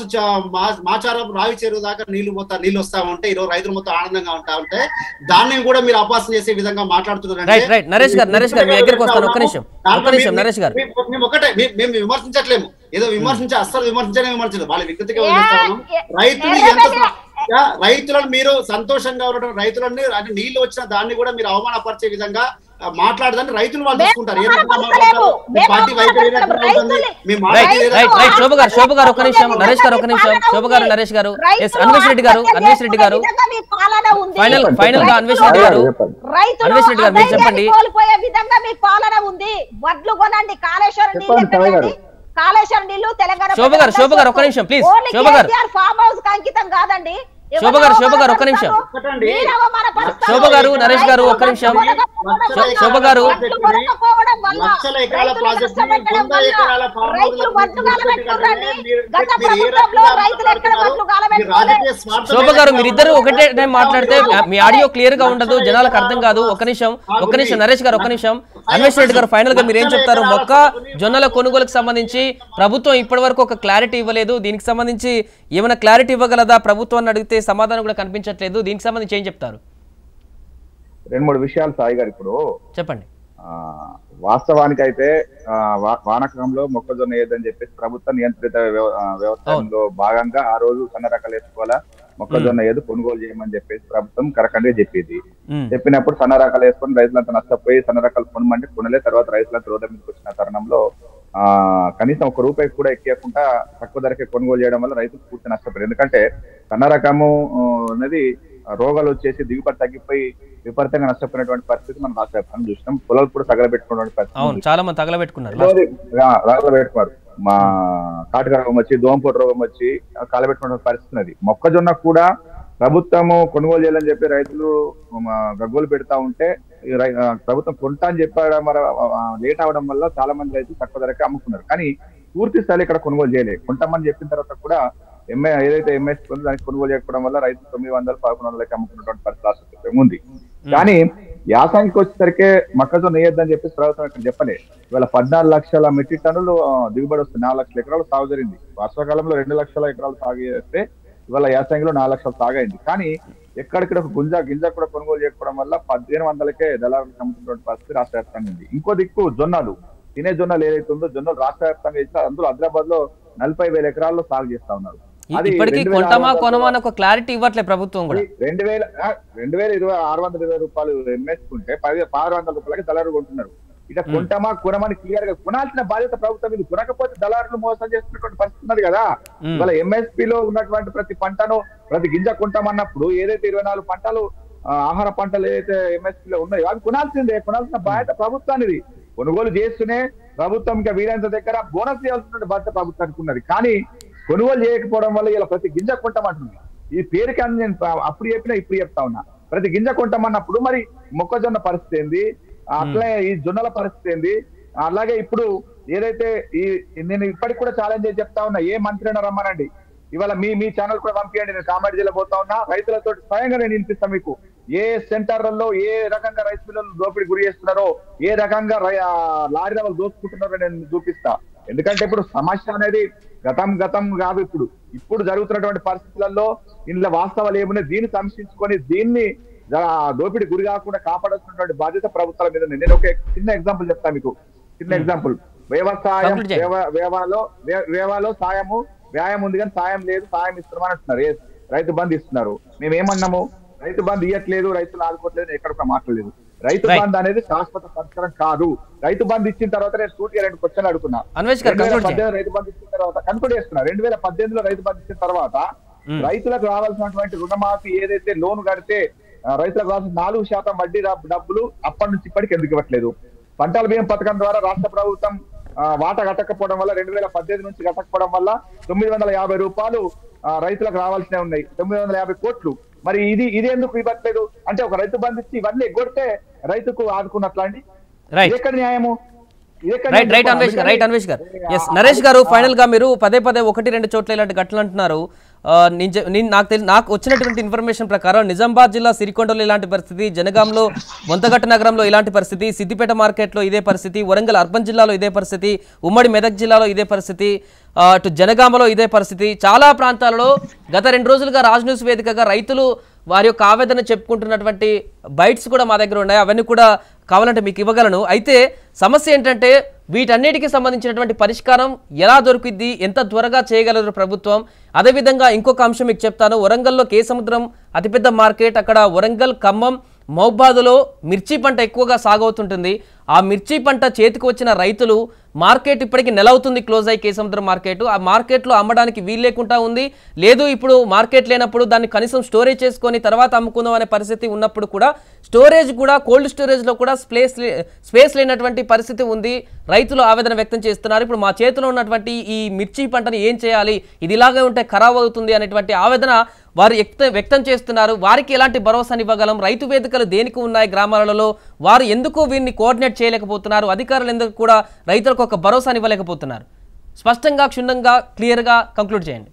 మాచారం రావి చెరువు దాకా నీళ్లు పోతా నీళ్లు వస్తా ఉంటే ఈరోజు రైతులు మొత్తం ఆనందంగా ఉంటా ఉంటే దాన్ని కూడా మీరు అపాసం చేసే విధంగా మాట్లాడుతున్నారంటే రైట్, రైట్. నరేష్ గారు, నరేష్ గారు, మీ దగ్గరికి వస్తాను. ఒక్క నిమిషం. దాంట్లో ఒక్క నిమిషం, మేము- నరేష్ గారు. మేము- మేము ఒకటే మేము- మేము విమర్శించట్లేము ఏదో విమర్శించే అస్సలు విమర్శించలే విమర్శించదు వాళ్ళ వ్యక్తిగత ఏ- ఏ- రైతులు ఏ- ఎంత ఏ- యా, రైతులను మీరు సంతోషంగా ఉండడం రైతులని అంటే నీళ్లు వచ్చిన దాన్ని కూడా మీరు అవమానపరిచే విధంగా ఆ, మాట్లాడదని రైతులు వాళ్ళు మేము చూసుకుంటారు ఏ రకంగా అవమానపరచలేము. మాట్లాడతారు? మీ మేము పార్టీ వైఖరి ఏ రకంగా అవమానపరచలేము. ఉంటుంది? మీ రైతుల్ని- మాట రైట్ ఏ రకంగా రైట్ రైట్ ఉంటుంది? శోభ గారు శోభ గారు ఒక నిమిషం నరేష్ గారు ఒక నిమిషం శోభ గారు నరేష్ గారు ఎస్ అన్వేష్ రెడ్డి గారు అన్వేష్ రెడ్డి గారు ఫైనల్ ఫైనల్ గా అన్వేష్ రెడ్డి గారు రైతులు అన్వేష్ రెడ్డి గారు మీరు అధైర్యాన్ని చెప్పండి కోల్పోయే విధంగా మీ పాలన ఉంది వడ్లు కొనండి కాళేశ్వరం నీళ్ళు చెప్పండి, సాయి గారు. ఎక్కడండి? కాళేశ్వరం నీళ్లు తెలంగాణ శోభ గారు, శోభ గారు, ఒక్క నిమిషం, please. ఓన్లీ శోభ గారు. కేసీఆర్ ఫామ్ హౌస్ కి అంకితం కాదండి శోభ గారు, శోభ గారు, ఒక్క నిమిషం. ఒక్కటండి. శోభ గారు, నరేష్ గారు, ఒక్క నిమిషం. శో- శోభ గారు. లక్షల ఎకరాల ప్రాజెక్ట్ ని వంద ఎకరాల ఫామ్ హౌస్లకు విడిచిపెట్టినట్టుగానే మీరు- మీరు ఏ రకంగా మాట్లాడుతున్నారు? మీ రాజకీయ స్వార్థం శోభ గారు మీరిద్దరు ఒకటే టైం మాట్లాడితే మీ ఆడియో క్లియర్ గా ఉండదు జనాలకు అర్థం కాదు ఒక నిమిషం ఒక నిమిషం నరేష్ గారు ఒక నిమిషం అన్వేష్ రెడ్డి గారు ఫైనల్ గా మీరు ఏం చెప్తారు మొక్క జొన్నల కొనుగోలుకు సంబంధించి ప్రభుత్వం ఇప్పటి వరకు ఒక క్లారిటీ ఇవ్వలేదు దీనికి సంబంధించి ఏమైనా క్లారిటీ ఇవ్వగలదా ప్రభుత్వాన్ని అడిగితే సమాధానం కూడా కనిపించట్లేదు దీనికి సంబంధించి ఏం చెప్తారు రెండు మూడు విషయాలు సాయి గారు ఇప్పుడు చెప్పండి ఆ, వాస్తవానికి అయితే ఆ, వా- వానకంలో మొక్కజొన్న ఏదని చెప్పేసి ప్రభుత్వ నియంత్రిత వ్యవ- ఆ, వ్యవసాయంలో భాగంగా ఆ రోజు సన్న రకాలు వేసుకోవాలా మొక్కజొన్న ఏది కొనుగోలు చేయమని చెప్పేసి ప్రభుత్వం కరెక్ట్ గా చెప్పింది ఉమ్, చెప్పినప్పుడు సన్న రకాలు వేసుకొని రైతులంతా నష్టపోయి సన్న రకాలు కొనమంటే కొనలే తర్వాత రైతులంతా రోడ్ల మీదకి వచ్చిన తరుణంలో ఆ కనీసం ఒక రూపాయి కూడా ఎక్కకుండా తక్కువ ధరకే కొనుగోలు చేయడం వల్ల రైతులు పూర్తి నష్టపోయారు ఎందుకంటే సన్న రకము ఆ, అనేది రోగాలు వచ్చేసి దిగుబడి తగ్గిపోయి విపరీతంగా నష్టపోయినటువంటి పరిస్థితి మనం రాష్ట్ర వ్యాప్తంగా చూసినాం పొలాలు కూడా తగలబెట్టుకున్నటువంటి పరిస్థితి అవును చాలా మంది తగలబెట్టుకున్నారు రెండోది, ఆ, రాళ్ళ పెట్టుకున్నారు మా కాటక రోగం వచ్చి దోమపోటు రోగం వచ్చి కాలబెట్టుకున్న పరిస్థితి ఉన్నది మొక్కజొన్న కూడా ప్రభుత్వము కొనుగోలు చేయాలని చెప్పి రైతులు మా గగ్గోలు పెడతా ఉంటే ఈ రై- ఆ, ప్రభుత్వం కొంటా అని చెప్పడం వల్ల లేట్ అవడం వల్ల చాలా మంది రైతులు తక్కువ ధరకే అమ్ముకున్నారు కానీ పూర్తి స్థాయి ఇక్కడ కొనుగోలు చేయలేదు కొంటామని చెప్పిన తర్వాత కూడా ఎంఏ ఏదైతే ఎంఎస్ ఉందో దానికి కొనుగోలు చేయకపోవడం వల్ల రైతులు తొమ్మిది వందలు పదకొండు వందలకి అమ్ముకున్నటువంటి పరిస్థితి రాష్ట్ర ఉంది కానీ యాసంగికి వచ్చేసరికి మొక్కజొన్న వేయొద్దని చెప్పేసి ప్రభుత్వం ఇక్కడ చెప్పలే ఇవాళ పద్నాలుగు లక్షల మెట్రిక్ టన్నులు ఆ, దిగుబడి వస్తుంది నాలుగు లక్షల ఎకరాలు సాగు జరిగింది వర్షాకాలంలో రెండు లక్షల ఎకరాలు సాగు చేస్తే ఇవాళ యాసంగిలో నాలుగు లక్షలు సాగైంది కానీ ఎక్కడిక్కడ ఒక గుంజ గింజ కూడా కొనుగోలు చేయకపోవడం వల్ల పదిహేను వందలకే దళారులకు అమ్ముతున్నటువంటి పరిస్థితి రాష్ట్ర వ్యాప్తంగా ఉంది ఇంకో దిక్కు జొన్నలు తినే జొన్నలు ఏదైతే ఉందో జొన్నలు రాష్ట్ర వ్యాప్తంగా ఇస్తే అందులో హైదరాబాద్ లో నలభై వేల ఎకరాల్లో సాగు చేస్తా ఉన్నారు ఇ- అది ఇప్పటికీ రెండు వేల కొంటామా ఆరు వందల కొనమా అని ఒక క్లారిటీ ఇవ్వట్లే ప్రభుత్వం కూడా రెండు వేల ఆ, రెండు వేల ఇరవై ఆరు వందల ఇరవై రూపాయలు ఎంఎస్కుంటే పది ఆరు వందల రూపాయలకి దళారు కొంటున్నారు ఇక కొంటామా కొనమని క్లియర్ గా కొనాల్సిన బాధ్యత ప్రభుత్వం ఇది కొనకపోతే దళారులు మోసం చేస్తున్నటువంటి పరిస్థితి ఉన్నది కదా మ్మ్. ఇవాళ ఎంఎస్పీ లో ఉన్నటువంటి ప్రతి పంటను ప్రతి గింజ కొంటామన్నప్పుడు ఏదైతే ఇరవై నాలుగు పంటలు ఆ, ఆహార పంటలు ఏదైతే ఎంఎస్పీ లో ఉన్నాయో అవి కొనాల్సిందే కొనాల్సిన బాధ్యత ప్రభుత్వానిది కొనుగోలు చేస్తూనే ప్రభుత్వం ఇంకా వీరంత దగ్గర బోనస్ చేయాల్సిన బాధ్యత ప్రభుత్వానికి ఉన్నది కానీ కొనుగోలు చేయకపోవడం వల్ల ఇలా ప్రతి గింజ కొంటామంటుంది ఈ పేరుకి అని నేను ప- అప్పుడు చెప్పినా ఇప్పుడు చెప్తా ఉన్నా ప్రతి గింజ కొంటామన్నప్పుడు మరి మొక్కజొన్న పరిస్థితి ఏంది అట్లే ఈ జొన్నల పరిస్థితి ఏంది అలాగే ఇప్పుడు ఏదైతే ఈ నేను ఇప్పటికి కూడా ఛాలెంజ్ చేసి చెప్తా ఉన్నా ఏ మంత్రి అయినా రమ్మనండి ఇవాళ మీ మీ ఛానల్ కూడా పంపించండి నేను కామారెడ్డి జిల్లా పోతా ఉన్నా రైతులతో స్వయంగా నేను వినిపిస్తాను మీకు ఏ సెంటర్లలో ఏ రకంగా రైస్ మిల్లలు దోపిడీ గురి చేస్తున్నారో ఏ రకంగా రై- ఆ లారీ వాళ్ళు దోచుకుంటున్నారో నేను చూపిస్తా ఎందుకంటే ఇప్పుడు సమస్య అనేది గతం గతం కాదు ఇప్పుడు ఇప్పుడు జరుగుతున్నటువంటి పరిస్థితులలో ఇందులో వాస్తవాలు ఏమున్నాయి దీన్ని సమీక్షించుకొని దీన్ని జర దోపిడీ గురి కాకుండా కాపాడాల్సినటువంటి బాధ్యత ప్రభుత్వాల మీద ఉంది నేను ఒక చిన్న ఎగ్జాంపుల్ చెప్తాను మీకు చిన్న ఎగ్జాంపుల్ వ్యవసాయం Complete చేయండి. వ్యవ- వేవాలో వే- వేవాలో సాయము వ్యాయామం ఉంది కానీ సాయం లేదు సాయం ఇస్తున్నామని అంటున్నారు ఏ- రైతు బంధు ఇస్తున్నారు మేము ఏమన్నాము రైతు బంధు ఇవ్వట్లేదు రైతులు ఆదుకోవట్లేదు ఎక్కడ కూడా మాట్లాడలేదు రైతు Right. బంధు అనేది శాశ్వత పరిష్కారం కాదు రైతు బంధు ఇచ్చిన తర్వాత నేను సూటిగా రెండు క్వశ్చన్ అడుగుతున్నా అన్వేష్ గారు రెండు వేల conclude చేయండి. పద్దెనిమిది రైతు బంధు ఇచ్చిన తర్వాత కన్క్లూడ్ చేస్తున్నా రెండు వేల పద్దెనిమిదిలో రైతు బంధు ఇచ్చిన తర్వాత మ్మ్. రైతులకు రావాల్సినటువంటి రుణమాఫీ ఏదైతే లోన్ కడితే ఆ, రైతులకు రావాల్సిన నాలుగు శాతం వడ్డీ డబ్- డబ్బులు అప్పటి నుంచి ఇప్పటికి ఎందుకు ఇవ్వట్లేదు పంటల బియ్యం పథకం ద్వారా రాష్ట్ర ప్రభుత్వం ఆ, వాటా కట్టకపోవడం వల్ల రెండు వేల పద్దెనిమిది నుంచి కట్టకపోవడం వల్ల తొమ్మిది వందల యాభై రూపాయలు ఆ, రైతులకు రావాల్సినవి ఉన్నాయి తొమ్మిది వందల యాభై కోట్లు మరి ఇది ఇది ఎందుకు ఇవ్వట్లేదు అంటే ఒక రైతు బంధు ఇచ్చి ఇవన్నీ ఎగ్గొడితే రైతుకు ఆదుకున్నట్లా అండి Right. ఇది ఎక్కడ న్యాయము ఇది ఎక్కడ రైట్ రైట్ న్యాయం? అన్వేష్ గారు రైట్ అన్వేష్ గారు అందుకని- ఎస్ నరేష్ గారు ఫైనల్ గా మీరు పదే పదే ఒకటి రెండు చోట్ల ఇలాంటి ఘటనలు అంటున్నారు ఆ, నేను చె- నేను నాకు తెలి నాకు వచ్చినటువంటి ఇన్ఫర్మేషన్ ప్రకారం నిజామాబాద్ జిల్లా సిరికొండలో ఇలాంటి పరిస్థితి జనగాంలో వంతగట్ట నగరంలో ఇలాంటి పరిస్థితి సిద్దిపేట మార్కెట్లో ఇదే పరిస్థితి వరంగల్ అర్బన్ జిల్లాలో ఇదే పరిస్థితి ఉమ్మడి మెదక్ జిల్లాలో ఇదే పరిస్థితి ఆ, అటు జనగామలో ఇదే పరిస్థితి చాలా ప్రాంతాలలో గత రెండు రోజులుగా రాజ్ న్యూస్ వేదికగా రైతులు వారి యొక్క ఆవేదన చెప్పుకుంటున్నటువంటి బైట్స్ కూడా మా దగ్గర ఉన్నాయి అవన్నీ కూడా కావాలంటే మీకు ఇవ్వగలను అయితే సమస్య ఏంటంటే వీటన్నిటికీ సంబంధించినటువంటి పరిష్కారం ఎలా దొరికిద్ది ఎంత త్వరగా చేయగలరు ప్రభుత్వం అదేవిధంగా ఇంకొక అంశం మీకు చెప్తాను వరంగల్లో కేసముద్రం అతిపెద్ద మార్కెట్ అక్కడ వరంగల్ ఖమ్మం మౌబాదులో మిర్చి పంట ఎక్కువగా సాగవుతుంటుంది ఆ మిర్చి పంట చేతికి వచ్చిన రైతులు మార్కెట్ ఇప్పటికి నెల అవుతుంది క్లోజ్ అయ్యి కేసముద్రం మార్కెట్ ఆ మార్కెట్లో అమ్మడానికి వీలు లేకుండా ఉంది లేదు ఇప్పుడు మార్కెట్ లేనప్పుడు దాన్ని కనీసం స్టోరేజ్ చేసుకొని తర్వాత అమ్ముకుందాం అనే పరిస్థితి ఉన్నప్పుడు కూడా స్టోరేజ్ కూడా కోల్డ్ స్టోరేజ్లో కూడా స్పేస్ స్పేస్ లేనటువంటి పరిస్థితి ఉంది రైతులు ఆవేదన వ్యక్తం చేస్తున్నారు ఇప్పుడు మా చేతిలో ఉన్నటువంటి ఈ మిర్చి పంటని ఏం చేయాలి ఇది ఇలాగే ఉంటే ఖరాబ్ అవుతుంది అనేటువంటి ఆవేదన వారు వ్యక్త వ్యక్తం చేస్తున్నారు వారికి ఎలాంటి భరోసాని ఇవ్వగలం రైతు వేదికలు దేనికి ఉన్నాయి గ్రామాలలో వారు ఎందుకు వీరిని కోఆర్డినేట్ చేయలేకపోతున్నారు అధికారులు ఎందుకు కూడా రైతులకు ఒక భరోసాని ఇవ్వలేకపోతున్నారు స్పష్టంగా క్షుణ్ణంగా క్లియర్గా కంక్లూడ్ చేయండి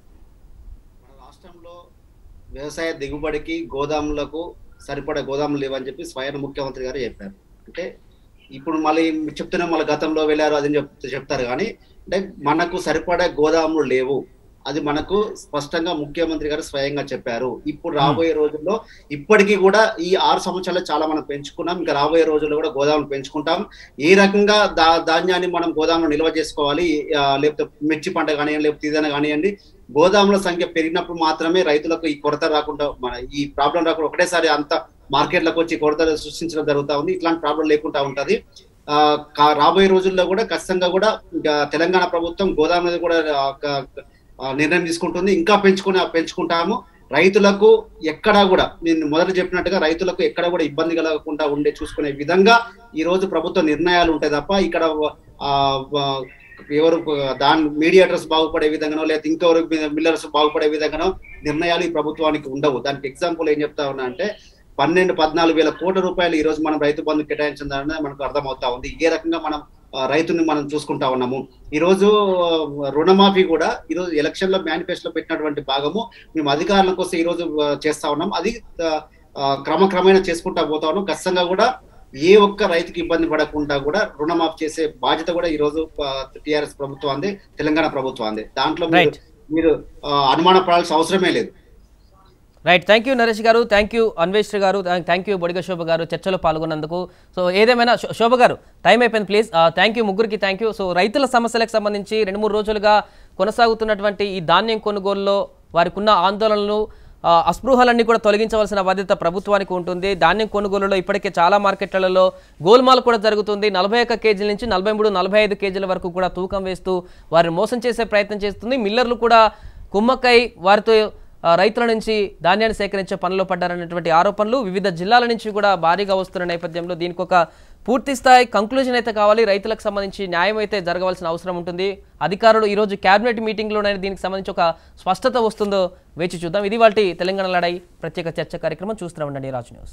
మన రాష్ట్రంలో వ్యవసాయ దిగుబడికి గోదాములకు సరిపడే గోదాములు లేవని చెప్పి స్వయం ముఖ్యమంత్రి గారు చెప్పారు అంటే ఇప్పుడు మళ్ళీ చెప్తున్నా మళ్ళీ గతంలో వెళ్ళారు అది చెప్ చెప్తారు కానీ అంటే మనకు సరిపడే గోదాములు లేవు అది మనకు స్పష్టంగా ముఖ్యమంత్రి గారు స్వయంగా చెప్పారు ఇప్పుడు రాబోయే రోజుల్లో ఇప్పటికీ కూడా ఈ ఆరు సంవత్సరాలు చాలా మనం పెంచుకున్నాం ఇంకా రాబోయే రోజుల్లో కూడా గోదాములు పెంచుకుంటాం ఏ రకంగా దా ధాన్యాన్ని మనం గోదాములో నిల్వ చేసుకోవాలి ఆ, లేకపోతే మిర్చి పంట కానివ్వండి లేకపోతే ఏదైనా కానివ్వండి గోదాముల సంఖ్య పెరిగినప్పుడు మాత్రమే రైతులకు ఈ కొరత రాకుండా మన ఈ ప్రాబ్లం రాకుండా ఒకటేసారి అంత మార్కెట్లకు వచ్చి కొరత సృష్టించడం జరుగుతా ఉంది ఇట్లాంటి ప్రాబ్లం లేకుండా ఉంటది ఆ, కా- రాబోయే రోజుల్లో కూడా ఖచ్చితంగా కూడా ఇంకా తెలంగాణ ప్రభుత్వం గోదాం మీద కూడా ఆ, క- ఆ, నిర్ణయం తీసుకుంటుంది ఇంకా పెంచుకుని పెంచుకుంటాము రైతులకు ఎక్కడా కూడా నేను మొదట చెప్పినట్టుగా రైతులకు ఎక్కడ కూడా ఇబ్బంది కలగకుండా ఉండే చూసుకునే విధంగా ఈ రోజు ప్రభుత్వ నిర్ణయాలు ఉంటాయి తప్ప ఇక్కడ ఆ, ఆ, ఎవరు దాని మీడియేటర్స్ బాగుపడే విధంగానో లేదా ఇంకెవరు మిల్లర్స్ బాగుపడే విధంగానో నిర్ణయాలు ఈ ప్రభుత్వానికి ఉండవు దానికి ఎగ్జాంపుల్ ఏం చెప్తా ఉన్నా అంటే పన్నెండు పద్నాలుగు వేల కోట్ల రూపాయలు ఈ రోజు మనం రైతు బంధు కేటాయించిందని మనకు అర్థమవుతా ఉంది ఏ రకంగా మనం ఆ, రైతుని మనం చూసుకుంటా ఉన్నాము ఈ రోజు ఆ, రుణమాఫీ కూడా ఈ రోజు ఎలక్షన్ లో మేనిఫెస్టో పెట్టినటువంటి భాగము మేము అధికారుల కోసం ఈ రోజు ఆ, చేస్తా ఉన్నాం అది ఆ, ఆ, క్రమక్రమేణా చేసుకుంటా పోతా ఉన్నాం ఖచ్చితంగా కూడా ఏ ఒక్క రైతుకి ఇబ్బంది పడకుండా కూడా రుణమాఫీ చేసే బాధ్యత కూడా ఈ రోజు టిఆర్ఎస్ ప్రభుత్వం అంది తెలంగాణ ప్రభుత్వం అంది దాంట్లో మీరు Right. మీరు ఆ, అనుమాన పడాల్సిన అవసరమే లేదు రైట్ థ్యాంక్ యూ నరేష్ గారు థ్యాంక్ యూ అన్వేష్ గారు థ్యాంక్ యూ బొడిగ శోభ గారు చర్చలో పాల్గొన్నందుకు సో ఏదేమైనా శో- శోభ గారు టైం అయిపోయింది ప్లీజ్ థ్యాంక్ యూ ముగ్గురికి థ్యాంక్ యూ సో రైతుల సమస్యలకు సంబంధించి రెండు మూడు రోజులుగా కొనసాగుతున్నటువంటి ఈ ధాన్యం కొనుగోలులో వారికి ఉన్న ఆందోళనలు ఆ, అస్పృహలన్నీ కూడా తొలగించవలసిన బాధ్యత ప్రభుత్వానికి ఉంటుంది ధాన్యం కొనుగోలులో ఇప్పటికే చాలా మార్కెట్లలో గోల్మాల్ కూడా జరుగుతుంది నలభై ఒక్క కేజీల నుంచి నలభై మూడు నలభై ఐదు కేజీల వరకు కూడా తూకం వేస్తూ వారిని మోసం చేసే ప్రయత్నం చేస్తుంది మిల్లర్లు కూడా కుమ్మక్కై వారితో ఆ, రైతుల నుంచి ధాన్యాన్ని సేకరించే పనిలో పడ్డారనేటువంటి ఆరోపణలు వివిధ జిల్లాల నుంచి కూడా భారీగా వస్తున్న నేపథ్యంలో దీనికి ఒక పూర్తి స్థాయి కంక్లూజన్ అయితే కావాలి రైతులకు సంబంధించి న్యాయం అయితే జరగవలసిన అవసరం ఉంటుంది అధికారులు ఈరోజు కేబినెట్ మీటింగ్లోనే దీనికి సంబంధించి ఒక స్పష్టత వస్తుందో వేచి చూద్దాం ఇది వాటి తెలంగాణ లడాయి ప్రత్యేక చర్చ కార్యక్రమం చూస్తూ ఉండండి రాజు న్యూస్